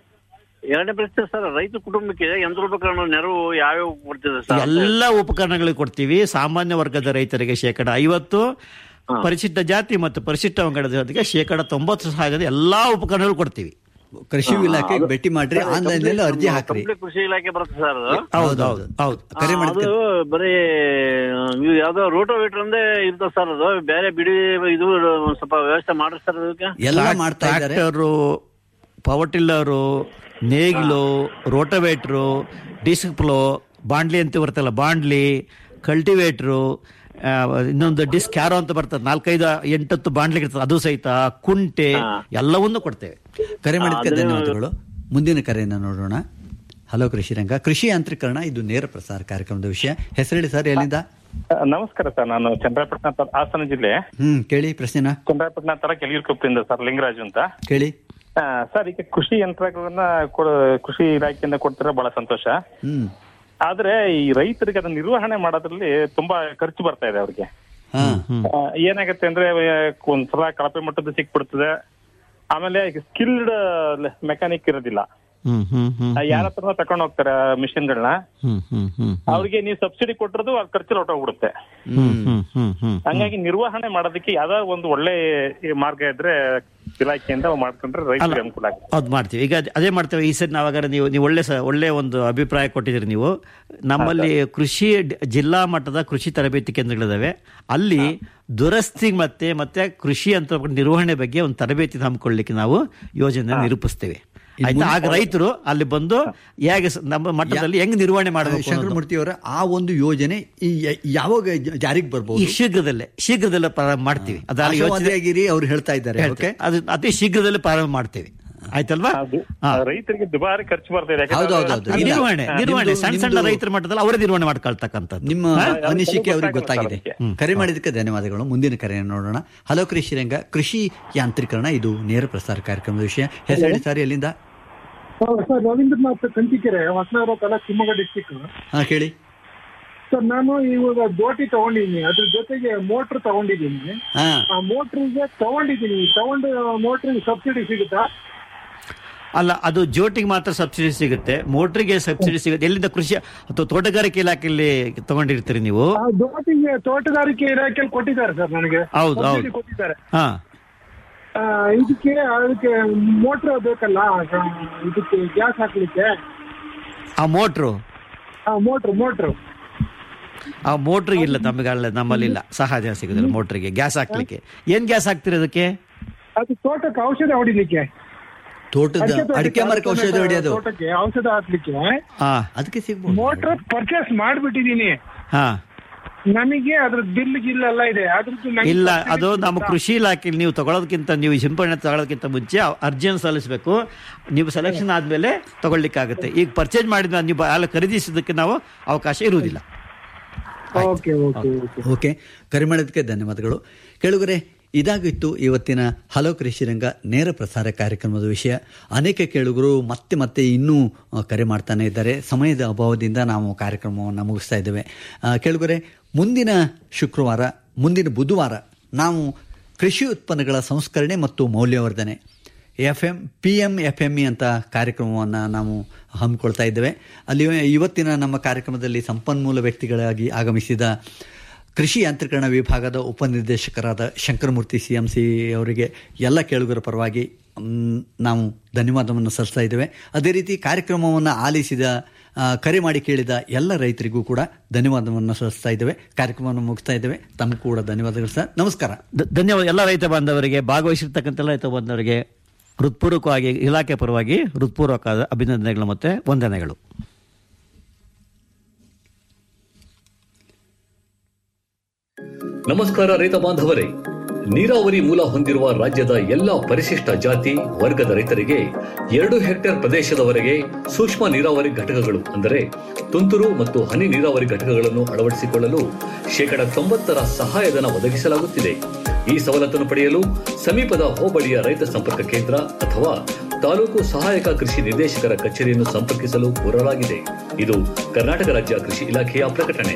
ಎರಡನೇ ಪ್ರಶ್ನೆ ಸರ್ ರೈತ ಕುಟುಂಬಕ್ಕೆ ಯಂತ್ರೋಪಕರಣ ನೆರವು ಯಾವ್ಯಾವ ಕೊಡ್ತಿದೆ ಸರ್ ಎಲ್ಲ ಉಪಕರಣಗಳಿಗೆ ಕೊಡ್ತೀವಿ ಸಾಮಾನ್ಯ ವರ್ಗದ ರೈತರಿಗೆ ಶೇಕಡ ಐವತ್ತು ಪರಿಶಿಷ್ಟ ಜಾತಿ ಮತ್ತು ಪರಿಶಿಷ್ಟ ಪಂಗಡದ ಜೊತೆಗೆ ಶೇಕಡ ತೊಂಬತ್ತು ಸಹಾಯದ ಎಲ್ಲಾ ಉಪಕರಣಗಳು ಕೊಡ್ತೀವಿ ಕೃಷಿ ಇಲಾಖೆಗೆ ಭೇಟಿ ಮಾಡ್ರಿ ಆನ್ಲೈನ್ ನಲ್ಲಿ ಅರ್ಜಿ ಹಾಕ್ರಿ ಕಂಪ್ಲೀಟ್ ಕೃಷಿ ಇಲಾಖೆ ಬರುತ್ತೆ ಸರ್ ಅದು ಹೌದು ಹೌದು ಹೌದು ಕರೆ ಆ, ಮಾಡಿದ್ಕೆ ಅದು ಬರೀ ನೀವು ಯಾವ್ದೋ ರೋಟೋವೇಟರ್ ಅಂದೇ ಇರ್ತದೆ ಸರ್ ಅದು ಬೇರೆ ಬಿಡಿ ಇದು ಒಂದ್ ಸ್ವಲ್ಪ ವ್ಯವಸ್ಥೆ ಮಾಡ್ರಿ ಸರ್ ಅದಕ್ಕೆ ಎಲ್ಲ ಮಾಡ್ತಾ ಇದ್ದಾರೆ ಟ್ರ್ಯಾಕ್ಟರು ಪವರ್ ಟಿಲ್ಲರು ನೇಗಿಲು ರೋಟೋವೇಟ್ರು ಡಿಸ್ಕ್ ಪ್ಲೋ ಬಾಂಡ್ಲಿ ಅಂತ ಬರ್ತಲ್ಲ ಬಾಂಡ್ಲಿ ಕಲ್ಟಿವೇಟ್ರು ಆ, ಇನ್ನೊಂದು ಡಿಸ್ಕ್ ಕ್ಯಾರೋ ಅಂತ ಬರ್ತದೆ ನಾಲ್ಕೈದು ಎಂಟತ್ತು ಬಾಂಡ್ಲಿ ಇರ್ತದೆ ಅದು ಸಹಿತ ಕುಂಟೆ ಎಲ್ಲವನ್ನೂ ಕೊಡ್ತೇವೆ ಕರೆ ಮಾಡಿದ್ದಕ್ಕೆ ಧನ್ಯವಾದಗಳು ಮುಂದಿನ ಕರೆಯನ್ನು ನೋಡೋಣ ಹಲೋ ಕೃಷಿ ರಂಗ ಕೃಷಿ ಯಾಂತ್ರೀಕರಣ ಇದು ನೇರ ಪ್ರಸಾರ ಕಾರ್ಯಕ್ರಮದ ವಿಷಯ ಹೆಸರೇಳಿ ಸರ್ ಎಲ್ಲಿಂದ ನಮಸ್ಕಾರ ಸರ್ ನಾನು ಚಂದ್ರಪಟ್ಟಣ ತ- ಹಾಸನ ಜಿಲ್ಲೆ ಹ್ಮ್ ಕೇಳಿ ಪ್ರಶ್ನೆನ ಚಂದ್ರಪಟ್ಟಣ ತರ ಕೆಲಿಗಿರ್ಕೊಪ್ಪಿಂದ ಸರ್ ಲಿಂಗರಾಜು ಅಂತ ಕೇಳಿ ಆ, ಸರ್ ಈಗ ಕೃಷಿ ಯಂತ್ರಗಳನ್ನ ಕೊಡ- ಕೃಷಿ ಇಲಾಖೆಯಿಂದ ಕೊಡ್ತಿರೋ ಬಹಳ ಸಂತೋಷ ಹ್ಮ್ ಆದ್ರೆ ಈ ರೈತರಿಗೆ ಅದನ್ನ ನಿರ್ವಹಣೆ ಮಾಡೋದ್ರಲ್ಲಿ ತುಂಬಾ ಖರ್ಚು ಬರ್ತಾ ಇದೆ ಅವ್ರಿಗೆ ಹಾ ಆ, ಏನಾಗತ್ತೆ ಅಂದ್ರೆ ಆ, ಒಂದ್ಸಲ ಕಳಪೆ ಮಟ್ಟದ ಸಿಕ್ಬಿಡ್ತದೆ ಆಮೇಲೆ ಸ್ಕಿಲ್ಡ್ ಮೆಕ್ಯಾನಿಕ್ ಇರೋದಿಲ್ಲ ಹ್ಮ್ ಹ್ಮ್ ಹ್ಮ್ ಯಾರ ಹತ್ರ ತಗೊಂಡ್ ಹೋಗ್ತಾರೆ ಮಿಷಿನ್ಗಳನ್ನ ಹ್ಮ್ ಹ್ಮ್ ಹ್ಮ್ ಅವ್ರಿಗೆ ನೀವು ಸಬ್ಸಿಡಿ ಕೊಟ್ಟಿರೋದು ಆ ಖರ್ಚು ಹೊರಟೋಗ್ಬಿಡುತ್ತೆ ಹ್ಮ್ ಹ್ಮ್ ಹ್ಮ್ ಹ್ಮ್ ಹಂಗಾಗಿ ನಿರ್ವಹಣೆ ಮಾಡೋದಕ್ಕೆ ಯಾವ್ದಾದ್ರು ಒಂದು ಒಳ್ಳೆ ಮಾರ್ಗ ಇದ್ರೆ ಇಲಾಖೆಯಿಂದ ಮಾಡ್ಕೊಂಡ್ರೆ ರೈತರಿಗೆ ಅನುಕೂಲ ಆಗುತ್ತೆ ಅದು ಮಾಡ್ತೀವಿ ಈಗ ಅದ್- ಅದೇ ಮಾಡ್ತೇವೆ ಈ ಸರಿ ನಾವಾಗ ನೀವು ನೀವು ಒಳ್ಳೆ ಸ ಒಳ್ಳೆ ಒಂದು ಅಭಿಪ್ರಾಯ ಕೊಟ್ಟಿದ್ದೀರಿ ನೀವು ನಮ್ಮಲ್ಲಿ ಕೃಷಿ ಡ್- ಜಿಲ್ಲಾ ಮಟ್ಟದ ಕೃಷಿ ತರಬೇತಿ ಕೇಂದ್ರಗಳಿದಾವೆ ಅಲ್ಲಿ ದುರಸ್ತಿ ಮತ್ತೆ ಮತ್ತೆ ಕೃಷಿ ಅಂತ ನಿರ್ವಹಣೆ ಬಗ್ಗೆ ಒಂದು ತರಬೇತಿ ಹಮ್ಮಿಕೊಳ್ಳಿಕ್ಕೆ ನಾವು ಯೋಜನೆ ನಿರೂಪಿಸ್ತೇವೆ ಆಯ್ತಾ ಆಗ ರೈತರು ಅಲ್ಲಿ ಬಂದು ಹೇಗೆ ಸ- ನಮ್ಮ ಮಟ್ಟದಲ್ಲಿ ಹೆಂಗ್ ನಿರ್ವಹಣೆ ಮಾಡಬೇಕು ಅನ್ನೋದು. ಶಂಕರಮೂರ್ತಿ ಅವರ ಆ ಒಂದು ಯೋಜನೆ ಈ ಯ- ಯಾವಾಗ ಜ- ಜಾರಿಗೆ ಈ ಬರ್ಬೋದು ಶೀಘ್ರದಲ್ಲೇ ಶೀಘ್ರದಲ್ಲೇ ಪ್ರಾರಂಭ ಮಾಡ್ತೀವಿ ಅದಾದ ಯೋಚನೆ ಆಶಾವಾದಿಯಾಗಿರಿ ಅವ್ರು ಹೇಳ್ತಾ ಇದ್ದಾರೆ ಓಕೆ ಹೇಳ್ತೇವೆ. ಅದು ಅತಿ ಶೀಘ್ರದಲ್ಲೇ ಪ್ರಾರಂಭ ಮಾಡ್ತೇವೆ ಆಯ್ತಲ್ವಾ ಹಾ. ರೈತರಿಗೆ ದುಬಾರಿ ಖರ್ಚು ಬರ್ತಾ ಇದೆ ಹೌದು, ಹೌದು, ಹೌದು. ಅದು ಇಲ್ಲ. ನಿರ್ವಹಣೆ ಹಾ, ನಿರ್ವಹಣೆ ನಿಮ್ದು- ಸಣ್ಣ ಸಣ್ಣ ನಿಮ್ದು- ರೈತರ ಮಟ್ಟದಲ್ಲಿ ಅವರೇ ನಿರ್ವಹಣೆ ಮಾಡ್ಕೊಳ್ತಕ್ಕಂಥದ್ದು ನಿಮ್ಮ ಅನಿಸಿಕೆ ಅವ್ರಿಗೆ ಗೊತ್ತಾಗಿದೆ ಕರೆ ಮಾಡಿದ್ದಕ್ಕೆ ಧನ್ಯವಾದಗಳು ಮುಂದಿನ ಕರೆಯನ್ನು ನೋಡೋಣ ಹಲೋ ಕೃಷಿ ರಂಗ ಕೃಷಿ ಯಾಂತ್ರೀಕರಣ ಇದು ನೇರ ಪ್ರಸಾರ ಕಾರ್ಯಕ್ರಮದ ವಿಷಯ ಹೆಸರು ಸಾರಿ ಎಲ್ಲಿಂದ ಸರ್ ರವೀಂದ್ರನಾಥ್ ಕಂಚಿಕೆರೆ ಹೊಸನಗರ ತಾಲೂಕು ಶಿವಮೊಗ್ಗ ಡಿಸ್ಟಿಕ್ ಹಾ ಕೇಳಿ ಸರ್ ನಾನು ಇವಾಗ ದೋಟಿ ತಗೊಂಡಿದ್ದೀನಿ ಅದ್ರ ಜೊತೆಗೆ ಮೋಟರ್ ತಗೊಂಡಿದ್ದೀನಿ ಹಾ ಆ ಮೋಟ್ರಿಗೆ ತಗೊಂಡಿದ್ದೀನಿ ತಗೊಂಡು ಮೋಟ್ರಿಗೆ ಸಬ್ಸಿಡಿ ಸಿಗುತ್ತಾ ಅಲ್ಲ ಅದು ಜೋಟಿಗೆ ಮಾತ್ರ ಸಬ್ಸಿಡಿ ಸಿಗುತ್ತೆ ಮೋಟ್ರಿಗೆ ಸಬ್ಸಿಡಿ ಸಿಗುತ್ತೆ ಎಲ್ಲಿಂದ ಕೃಷಿ ಅಥವಾ ತೋಟಗಾರಿಕೆ ಇಲಾಖೆಯಲ್ಲಿ ತಗೊಂಡಿರ್ತೀರಿ ನೀವು ಆ ದೋಟಿಗೆ ತೋಟಗಾರಿಕೆ ಇಲಾಖೆಯಲ್ಲಿ ಕೊಟ್ಟಿದ್ದಾರೆ ಸರ್ ನನಗೆ ಹೌದು, ಸಬ್ಸಿಡಿ ಹೌದು. ಕೊಟ್ಟಿದ್ದಾರೆ ಹಾ ಆ, ಇದಕ್ಕೆ ಅದಕ್ಕೆ ಮೋಟ್ರ್ ಬೇಕಲ್ಲ ಆ, ಇದಕ್ಕೆ ಗ್ಯಾಸ್ ಹಾಕ್ಲಿಕ್ಕೆ ಆ ಮೋಟ್ರು ಆ ಮೋಟ್ರ್ ಮೋಟ್ರ್ ಆ ಮೋಟ್ರ್ ಇಲ್ಲ ನಮಗೆ ಅಲ್ಲ ನಮ್ಮಲ್ಲಿ ಇಲ್ಲ ಸಹಾಯ ಸಿಗೋದಿಲ್ಲ ಮೋಟ್ರಿಗೆ ಗ್ಯಾಸ್ ಹಾಕ್ಲಿಕ್ಕೆ ಏನ್ ಗ್ಯಾಸ್ ಹಾಕ್ತೀರಿ ಅದಕ್ಕೆ ಅದು ತೋಟಕ್ಕೆ ಔಷಧ ಹೊಡಿಲಿಕ್ಕೆ ತೋಟದ ತೋಟಕ್ಕೆ, ಅಡಿಕೆ ಮರಕ್ಕೆ ಔಷಧ ಹೊಡೆಯೋದು ತೋಟಕ್ಕೆ ಔಷಧ ಹಾಕ್ಲಿಕ್ಕೆ ಹಾ ಅದಕ್ಕೆ ಸಿಗ್ಬೋದು ಮೋಟ್ರ್ ಪರ್ಚೇಸ್ ಮಾಡ್ಬಿಟ್ಟಿದೀನಿ ಹಾ ನನಗೆ ಅದ್ರ ಬಿಲ್ ಗಿಲ್ ಎಲ್ಲ ಇದೆ ಅದ್ರದ್ದು ನಂಗೆ ಇಲ್ಲ subsidy ಅದು ನಮ್ಮ ಸಿಗುತ್ತಾ? ಕೃಷಿ ಇಲಾಖೆಯಲ್ಲಿ ನೀವು ತಗೊಳ್ಳೋದಕ್ಕಿಂತ ನೀವು ಸಿಂಪಡಣೆ ತಗೊಳ್ಳೋದಕ್ಕಿಂತ ಮುಂಚೆ ಅರ್ಜಿಯನ್ನು ಸಲ್ಲಿಸಬೇಕು ನೀವು ಸೆಲೆಕ್ಷನ್ ಆದ್ಮೇಲೆ ತಗೊಳ್ಳಿಕ್ಕಾಗುತ್ತೆ ಈಗ ಪರ್ಚೇಸ್ ಮಾಡಿದ ನೀವು ಅಲ್ಲ ಖರೀದಿಸೋದಕ್ಕೆ ನಾವು ಅವಕಾಶ ಇರುವುದಿಲ್ಲ ಓಕೆ ಓಕೆ ಓಕೆ ಓಕೆ ಕರೆ ಮಾಡೋದಕ್ಕೆ ಧನ್ಯವಾದಗಳು ಕೇಳುಗರೆ ಇದಾಗಿತ್ತು ಇವತ್ತಿನ ಹಲೋ ಕೃಷಿ ರಂಗ ನೇರ ಪ್ರಸಾರ ಕಾರ್ಯಕ್ರಮದ ವಿಷಯ ಅನೇಕ ಕೇಳುಗರು ಮತ್ತೆ ಮತ್ತೆ ಇನ್ನೂ ಆ, ಕರೆ ಮಾಡ್ತಾನೆ ಇದ್ದಾರೆ ಸಮಯದ ಅಭಾವದಿಂದ ನಾವು ಕಾರ್ಯಕ್ರಮವನ್ನು ಮುಗಿಸ್ತಾ ಇದ್ದೇವೆ ಆ, ಕೇಳುಗರೆ ಮುಂದಿನ ಶುಕ್ರವಾರ ಮುಂದಿನ ಬುಧವಾರ ನಾವು ಕೃಷಿ ಉತ್ಪನ್ನಗಳ ಸಂಸ್ಕರಣೆ ಮತ್ತು ಮೌಲ್ಯವರ್ಧನೆ F M P M F M E ಅಂತ ಕಾರ್ಯಕ್ರಮವನ್ನು ನಾವು ಹಮ್ಮಿಕೊಳ್ತಾ ಇದ್ದೇವೆ ಅಲ್ಲಿ ಇವತ್ತಿನ ನಮ್ಮ ಕಾರ್ಯಕ್ರಮದಲ್ಲಿ ಸಂಪನ್ಮೂಲ ವ್ಯಕ್ತಿಗಳಾಗಿ ಆಗಮಿಸಿದ ಕೃಷಿ ಯಾಂತ್ರೀಕರಣ ವಿಭಾಗದ ಉಪನಿರ್ದೇಶಕರಾದ ಶಂಕರಮೂರ್ತಿ ಸಿ ಎಂ ಸಿ ಅವರಿಗೆ ಎಲ್ಲ ಕೇಳುಗರ ಪರವಾಗಿ ಮ್, ನಾವು ಧನ್ಯವಾದವನ್ನು ಸಲ್ಲಿಸ್ತಾ ಇದ್ದೇವೆ ಅದೇ ರೀತಿ ಕಾರ್ಯಕ್ರಮವನ್ನು ಆಲಿಸಿದ ಆ, ಕರೆ ಮಾಡಿ ಕೇಳಿದ ಎಲ್ಲ ರೈತರಿಗೂ ಕೂಡ ಧನ್ಯವಾದವನ್ನು ಸಲ್ಲಿಸ್ತಾ ಇದ್ದೇವೆ ಕಾರ್ಯಕ್ರಮವನ್ನು ಮುಗಿಸ್ತಾ ಇದ್ದೇವೆ ತಮಗೂ ಕೂಡ ಧನ್ಯವಾದಗಳು ಸರ್ ನಮಸ್ಕಾರ ಧ- ಧನ್ಯವಾದ ಎಲ್ಲ ರೈತ ಬಾಂಧವರಿಗೆ ಭಾಗವಹಿಸಿರ್ತಕ್ಕಂಥ ಎಲ್ಲ ರೈತ ಬಾಂಧವರಿಗೆ ಹೃತ್ಪೂರ್ವಕವಾಗಿ ಇಲಾಖೆ ಪರವಾಗಿ ಹೃತ್ಪೂರ್ವಕವಾದ ಅಭಿನಂದನೆಗಳು ಮತ್ತು ವಂದನೆಗಳು ನಮಸ್ಕಾರ ರೈತ ಬಾಂಧವರೇ ನೀರಾವರಿ ಮೂಲ ಹೊಂದಿರುವ ರಾಜ್ಯದ ಎಲ್ಲಾ ಪರಿಶಿಷ್ಟ ಜಾತಿ ವರ್ಗದ ರೈತರಿಗೆ ಎರಡು ಹೆಕ್ಟೇರ್ ಪ್ರದೇಶದವರೆಗೆ ಸೂಕ್ಷ್ಮ ನೀರಾವರಿ ಘಟಕಗಳು ಅಂದರೆ ತುಂತುರು ಮತ್ತು ಹನಿ ನೀರಾವರಿ ಘಟಕಗಳನ್ನು ಅಳವಡಿಸಿಕೊಳ್ಳಲು ಶೇಕಡ ತೊಂಬತ್ತರ ಸಹಾಯಧನ ಒದಗಿಸಲಾಗುತ್ತಿದೆ ಈ ಸವಲತ್ತನ್ನು ಪಡೆಯಲು ಸಮೀಪದ ಹೋಬಳಿಯ ರೈತ ಸಂಪರ್ಕ ಕೇಂದ್ರ ಅಥವಾ ತಾಲೂಕು ಸಹಾಯಕ ಕೃಷಿ ನಿರ್ದೇಶಕರ ಕಚೇರಿಯನ್ನು ಸಂಪರ್ಕಿಸಲು ಕೋರಲಾಗಿದೆ ಇದು ಕರ್ನಾಟಕ ರಾಜ್ಯ ಕೃಷಿ ಇಲಾಖೆಯ ಪ್ರಕಟಣೆ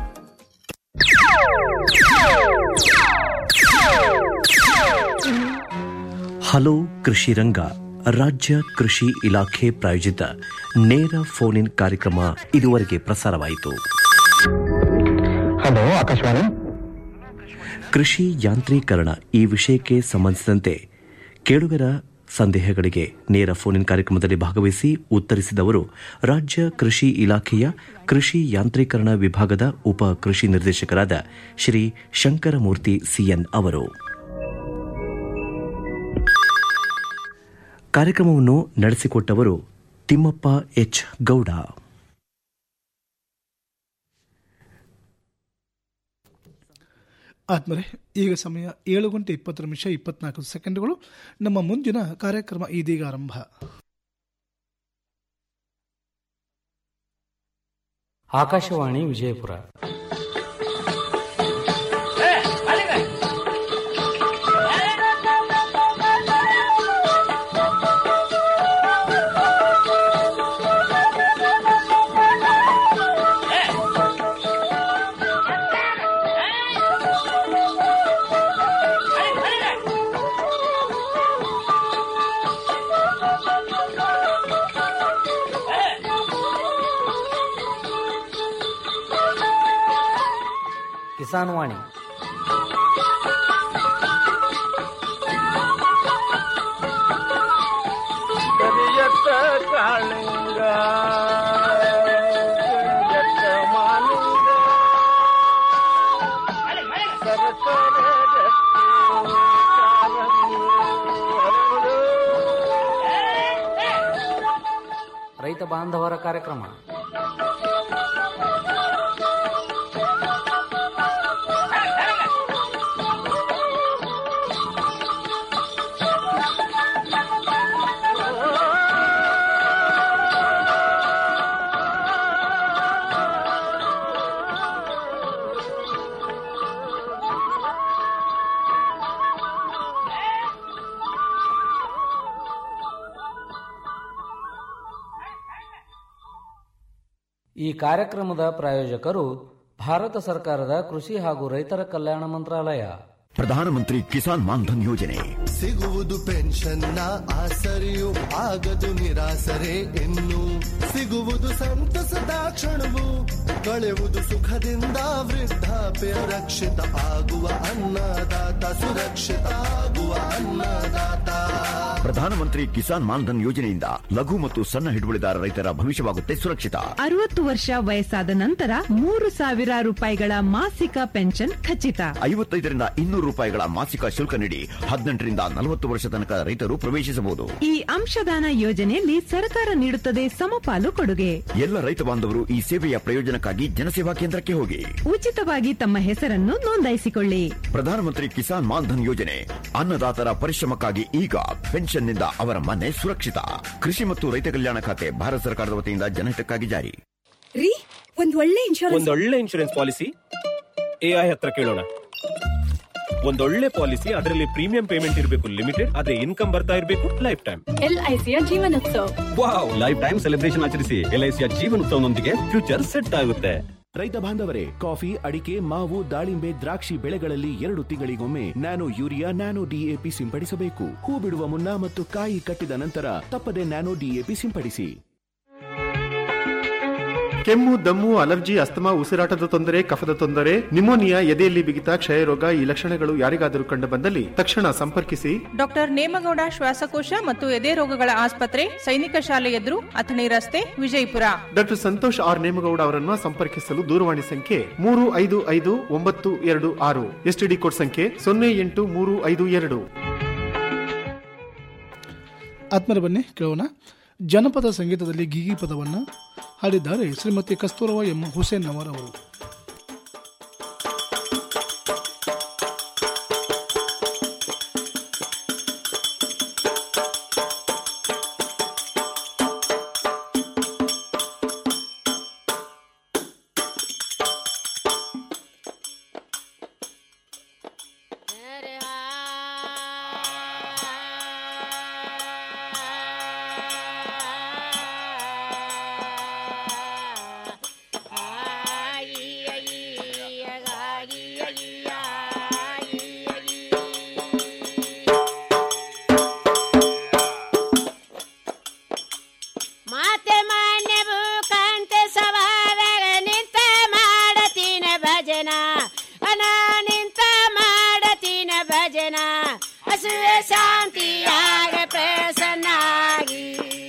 ಹಲೋ ಕೃಷಿ ರಂಗ ರಾಜ್ಯ ಕೃಷಿ ಇಲಾಖೆ ಪ್ರಾಯೋಜಿತ ನೇರ ಫೋನ್ ಇನ್ ಕಾರ್ಯಕ್ರಮ ಇದುವರೆಗೆ ಪ್ರಸಾರವಾಯಿತು ಹಲೋ ಆಕಾಶವಾಣಿ ಕೃಷಿ ಯಾಂತ್ರೀಕರಣ ಈ ವಿಷಯಕ್ಕೆ ಸಂಬಂಧಿಸಿದಂತೆ ಕೇಳುಗರ ಸಂದೇಹಗಳಿಗೆ ನೇರ ಫೋನ್ ಇನ್ ಕಾರ್ಯಕ್ರಮದಲ್ಲಿ ಭಾಗವಹಿಸಿ ಉತ್ತರಿಸಿದವರು ರಾಜ್ಯ ಕೃಷಿ ಇಲಾಖೆಯ ಕೃಷಿ ಯಾಂತ್ರೀಕರಣ ವಿಭಾಗದ ಉಪ ಕೃಷಿ ನಿರ್ದೇಶಕರಾದ ಶ್ರೀ ಶಂಕರಮೂರ್ತಿ ಸಿಎನ್ ಅವರು ಕಾರ್ಯಕ್ರಮವನ್ನು ನಡೆಸಿಕೊಟ್ಟವರು ತಿಮ್ಮಪ್ಪ ಎಚ್ ಗೌಡ ಆದ್ಮೇಲೆ ಈಗ ಸಮಯ ಏಳು ಗಂಟೆ ಇಪ್ಪತ್ತು ನಿಮಿಷ ಇಪ್ಪತ್ನಾಲ್ಕು ಸೆಕೆಂಡ್ಗಳು ನಮ್ಮ ಮುಂದಿನ ಕಾರ್ಯಕ್ರಮ ಇದೀಗ ಆರಂಭ ಆಕಾಶವಾಣಿ ವಿಜಯಪುರ ಕಿಸಾನ್ ವಾಣಿ ಕರಿಯತ್ತ ಕಾಳಿಂಗ ಕರಿಯತ್ತ ಮಾಲಿಂಗ ಸರಸರ ಗಟ್ಟಿ ಕಾಲಂಗಿ ಹರಡು. ರೈತ ಬಾಂಧವರ ಕಾರ್ಯಕ್ರಮ ಈ ಕಾರ್ಯಕ್ರಮದ ಪ್ರಾಯೋಜಕರು ಭಾರತ ಸರ್ಕಾರದ ಕೃಷಿ ಹಾಗೂ ರೈತರ ಕಲ್ಯಾಣ ಮಂತ್ರಾಲಯ ಪ್ರಧಾನಮಂತ್ರಿ ಕಿಸಾನ್ ಮಾನ್ಧನ್ ಯೋಜನೆ ಸಿಗುವುದು ಪೆನ್ಷನ್ನ ಆಸರೆಯು ಆಗದು ನಿರಾಸರೆ ಇನ್ನು ಸಿಗುವುದು ಸಂತಸದ ಕ್ಷಣವು ಕಳೆಯುವುದು ಸುಖದಿಂದ ವೃದ್ಧಾಪ್ಯ ರಕ್ಷಿತ ಆಗುವ ಅನ್ನದಾತ ಸುರಕ್ಷಿತ ಆಗುವ ಅನ್ನದಾತ ಪ್ರಧಾನಮಂತ್ರಿ ಕಿಸಾನ್ ಮಾನ್ಧನ್ ಯೋಜನೆಯಿಂದ ಲಘು ಮತ್ತು ಸಣ್ಣ ಹಿಡುವಳಿದಾರ ರೈತರ ಭವಿಷ್ಯವಾಗುತ್ತೆ ಸುರಕ್ಷಿತ ಅರವತ್ತು ವರ್ಷ ವಯಸ್ಸಾದ ನಂತರ ಮೂರು ಸಾವಿರ ರೂಪಾಯಿಗಳ ಮಾಸಿಕ ಪೆನ್ಷನ್ ಖಚಿತ ಐವತ್ತೈದರಿಂದ ಇನ್ನೂರು ರೂಪಾಯಿಗಳ ಮಾಸಿಕ ಶುಲ್ಕ ನೀಡಿ ಹದಿನೆಂಟರಿಂದ ನಲವತ್ತು ವರ್ಷ ತನಕ ರೈತರು ಪ್ರವೇಶಿಸಬಹುದು ಈ ಅಂಶದಾನ ಯೋಜನೆಯಲ್ಲಿ ಸರ್ಕಾರ ನೀಡುತ್ತದೆ ಸಮಪಾಲು ಕೊಡುಗೆ ಎಲ್ಲ ರೈತ ಬಾಂಧವರು ಈ ಸೇವೆಯ ಪ್ರಯೋಜನಕ್ಕಾಗಿ ಜನಸೇವಾ ಕೇಂದ್ರಕ್ಕೆ ಹೋಗಿ ಉಚಿತವಾಗಿ ತಮ್ಮ ಹೆಸರನ್ನು ನೋಂದಾಯಿಸಿಕೊಳ್ಳಿ ಪ್ರಧಾನಮಂತ್ರಿ ಕಿಸಾನ್ ಮಾನ್ಧನ್ ಯೋಜನೆ ಅನ್ನದಾತರ ಪರಿಶ್ರಮಕ್ಕಾಗಿ ಈಗ ಪೆನ್ಷನ್ನಿಂದ ಅವರ ಮನೆ ಸುರಕ್ಷಿತ ಕೃಷಿ ಮತ್ತು ರೈತ ಕಲ್ಯಾಣ ಖಾತೆ ಭಾರತ ಸರ್ಕಾರದ ವತಿಯಿಂದ ಜನಹಿತಕ್ಕಾಗಿ ಜಾರಿ ರೀ ಒಂದ್ ಒಳ್ಳೆ ಇನ್ಶೂರೆನ್ಸ್ ಒಂದೊಳ್ಳೆ ಇನ್ಶೂರೆನ್ಸ್ ಪಾಲಿಸಿ ಎಐ ಹತ್ರ ಕೇಳೋಣ ಒಂದೊಳ್ಳೆ ಪಾಲಿಸಿ ಅದರಲ್ಲಿ ಪ್ರೀಮಿಯಂ ಪೇಮೆಂಟ್ ಇರಬೇಕು ಲಿಮಿಟೆಡ್ ಅದೇ ಇನ್ಕಮ್ ಬರ್ತಾ ಇರಬೇಕು ಲೈಫ್ ಟೈಮ್ ಎಲ್ಐಸಿಯ Jeevanotsav wow lifetime celebration ಆಚರಿಸಿ ಎಲ್ಐಸಿಯ ಜೀವನೋತ್ಸವನೊಂದಿಗೆ ಫ್ಯೂಚರ್ ಸೆಟ್ ಆಗುತ್ತೆ ರೈತ ಬಾಂಧವರೇ ಕಾಫಿ ಅಡಿಕೆ ಮಾವು ದಾಳಿಂಬೆ ದ್ರಾಕ್ಷಿ ಬೆಳೆಗಳಲ್ಲಿ ಎರಡು ತಿಂಗಳಿಗೊಮ್ಮೆ ನ್ಯಾನೋ ಯೂರಿಯಾ ನ್ಯಾನೋ ಡಿಎಪಿ ಸಿಂಪಡಿಸಬೇಕು ಹೂ ಬಿಡುವ ಮುನ್ನ ಮತ್ತು ಕಾಯಿ ಕಟ್ಟಿದ ನಂತರ ತಪ್ಪದೆ ನ್ಯಾನೋ ಡಿಎಪಿ ಸಿಂಪಡಿಸಿ ಕೆಮ್ಮು ದಮ್ಮು ಅಲರ್ಜಿ ಅಸ್ತಮಾ ಉಸಿರಾಟದ ತೊಂದರೆ ಕಫದ ತೊಂದರೆ ನಿಮೋನಿಯಾ ಎದೆಯಲ್ಲಿ ಬಿಗಿತ ಕ್ಷಯರೋಗ ಈ ಲಕ್ಷಣಗಳು ಯಾರಿಗಾದರೂ ಕಂಡು ಬಂದಲ್ಲಿ ತಕ್ಷಣ ಸಂಪರ್ಕಿಸಿ ಡಾಕ್ಟರ್ ನೇಮಗೌಡ ಶ್ವಾಸಕೋಶ ಮತ್ತು ಎದೆ ರೋಗಗಳ ಆಸ್ಪತ್ರೆ ಸೈನಿಕ ಶಾಲೆ ಎದುರು ಅಥಣಿ ರಸ್ತೆ ವಿಜಯಪುರ ಡಾಕ್ಟರ್ ಸಂತೋಷ್ ಆರ್ ನೇಮಗೌಡ ಅವರನ್ನು ಸಂಪರ್ಕಿಸಲು ದೂರವಾಣಿ ಸಂಖ್ಯೆ ಮೂರು ಐದು ಐದು ಒಂಬತ್ತು ಎರಡು ಆರು ಎಸ್ಟಿಡಿ ಕೋಡ್ ಸಂಖ್ಯೆ ಸೊನ್ನೆ ಎಂಟು ಮೂರು ಐದು ಎರಡು ಆತ್ಮರ ಬನ್ನಿ ಕೇಳೋಣ ಜನಪದ ಸಂಗೀತದಲ್ಲಿ ಗೀಗಿ ಪದವನ್ನು ಹಾಡಿದ್ದಾರೆ ಶ್ರೀಮತಿ ಕಸ್ತೂರವ ಎಂ ಹುಸೇನ್ ಅವರ್ ಅವರು ಮಾತೆ ಮಾನ್ಯವು ಕಾಂತ ಸವಾದಾಗ ನಿಂತ ಮಾಡತೀನ ಭಜನ ಅನ ನಿಂತ ಮಾಡತೀನ ಭಜನ ಹಸುವೆ ಶಾಂತಿಯಾಗ ಪ್ರಸನ್ನಾಗಿ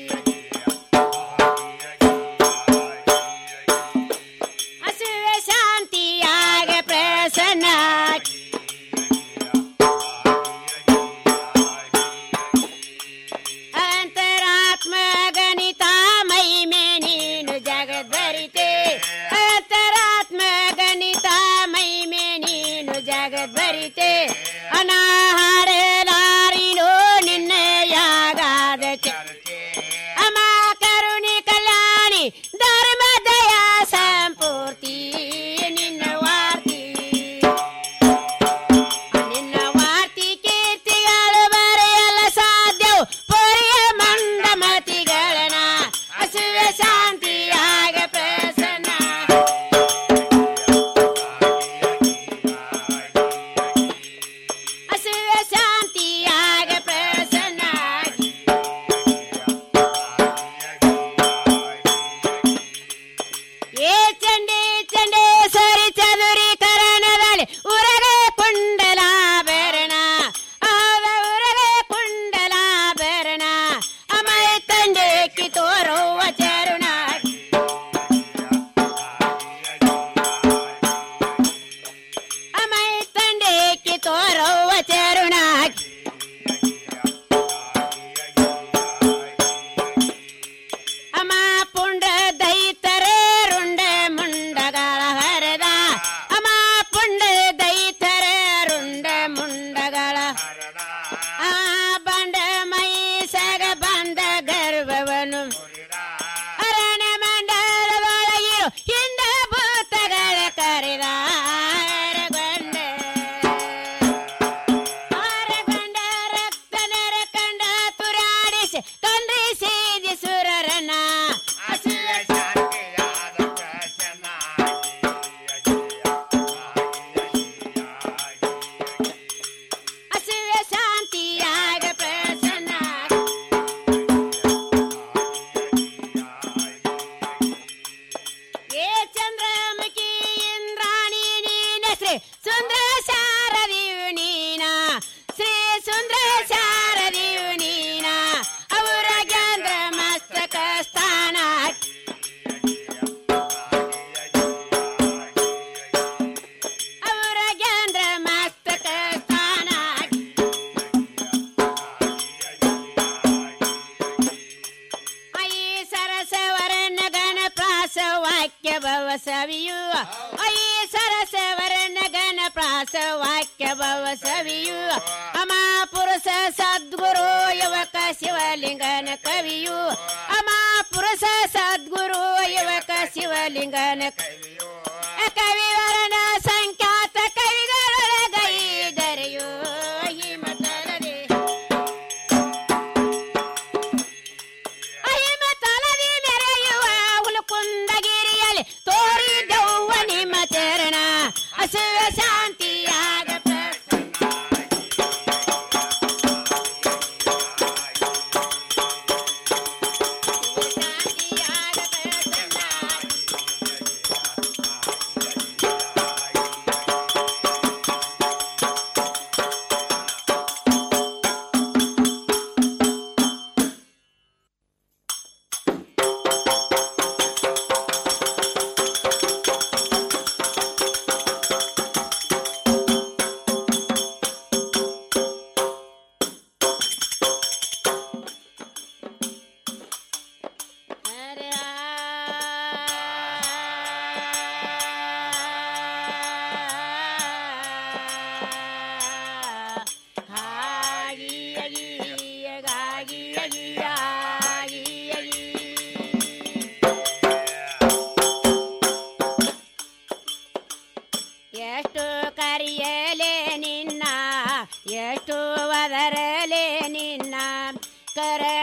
ಹಸುವೆ ಶಾಂತಿಯಾಗ ಪ್ರಸನ್ನಾಗಿ ಅಂತರಾತ್ಮ ಗಣಿತ ಮಹಿಮೆ ನೀನು ಜಗದ್ಭರಿತೆ ಅಂತರಾತ್ಮ ಗಣಿತ ಮಹಿಮೆ ನೀನು ಜಗದ್ಭರಿತೆ ಅನಾಹಾರಲಾರಿನೋ ನಿನ್ನ ಯಾಗಾದ ಅಮ ಕರುಣಿ ಕಲ್ಯಾಣಿ ಧರ್ಮ ದಯಾ ಸಂಪೂರ್ತಿ ನಿನ್ನ ವಾರ್ತಿ ನಿನ್ನ ವಾರ್ತಿ ಕೀರ್ತಿಗಳು ಬರೆಯಲು ಸಾಧ್ಯವು ಪೊರೆಯ ಮಂಡ ಮತಿಗಳನ ಹಸುವೆ ಶಾಂತಿಯಾಗ ಪ್ರಸನ್ನ ಹಸುವೆ ಶಾಂತಿಯಾಗ ಪ್ರಸನ್ನ ಏ ಚಂಡಿ ಚಂಡೇಶ್ವರಿ ಚದುರಿ ಕರಣದಲ್ಲಿ ಉರಗೆ ಕುಂಡಲಾಭರಣ ಆದ ಉರಗೆ ಕುಂಡಲಾಭರಣ ಅಮಯ ತಂಡೇಕಿ ತೋರುವ ಚರುಣ ಅಮಯ ತಂಡೇಕಿ ತೋರುವ ಚರುಣ ಅಮ ಪುಂಡ ದೈತರೇ ರುಂಡ ಮುಂಡಗಳ ಹರದ ಅಮ ಪುಂಡ ದೈತರೇ ರುಂಡ ಮುಂಡಗಳ ಆ ಬಂಡ ಮೈಸಗ ಬಂದ ಗರ್ಭವನು ಅರಣ ಮಂಡಲದೊಳಗಿರು ಹಿಂಡ ಭೂತಗಳ ಕರೆದ ಆರಗೊಂಡ ಆರಗೊಂಡ ರಕ್ತ ನರ ಕಂಡ ತುರಾಡಿಸಿ ಕಂದ್ರಿಸಿದಿ ಸುರರನ ಹಸುವೆ ಹಸುವೆ ಶಾಂತಿಯಾಗ ಪ್ರಸನ್ನ ಏ ಚಂದ್ರಮುಖಿ ಇಂದ್ರಾಣಿ ನೀನ ಶ್ರೀ ಸುಂದರ ಶಾರದಿಯು ನೀನ ಶ್ರೀ ಸುಂದರ ಶಾರದಿಯು ನೀನ ಅವರ ಜ್ಞಾನ ಮಸ್ತಕ ಸ್ಥಾನ ಅವರ ಜ್ಞಾನ ಮಸ್ತಕ ಸ್ಥಾನ ಐ ಸರಸವರನ ಗಣ ಪ್ರಾಸ ವಾಕ್ಯ ಭವ ಸವಿಯು ಐ ಸರಸವರನ ಗಣ ಪ್ರಾಸ ವಾಕ್ಯ ಭವ ಸವಿಯು ಅಮ ಪುರುಷ ಸದ್ಗುರು ಯುವಕ ಶಿವಲಿಂಗನ ಕವಿಯು ಅಮ ಪುರುಷ ಸದ್ಗುರು ಯುವಕ ಶಿವಲಿಂಗನ ಕವಿವರನ ಸಂಖ್ಯಾತ ಕವಿಗಳೊಳಗೈದರೆ ವಿಶ್ವ ಶಾಂತಿಯಾಗ ಎಷ್ಟು ಕರಿಯಲೆ ನಿನ್ನ ಎಷ್ಟು ಒದರಲೆ ನಿನ್ನ ಕರ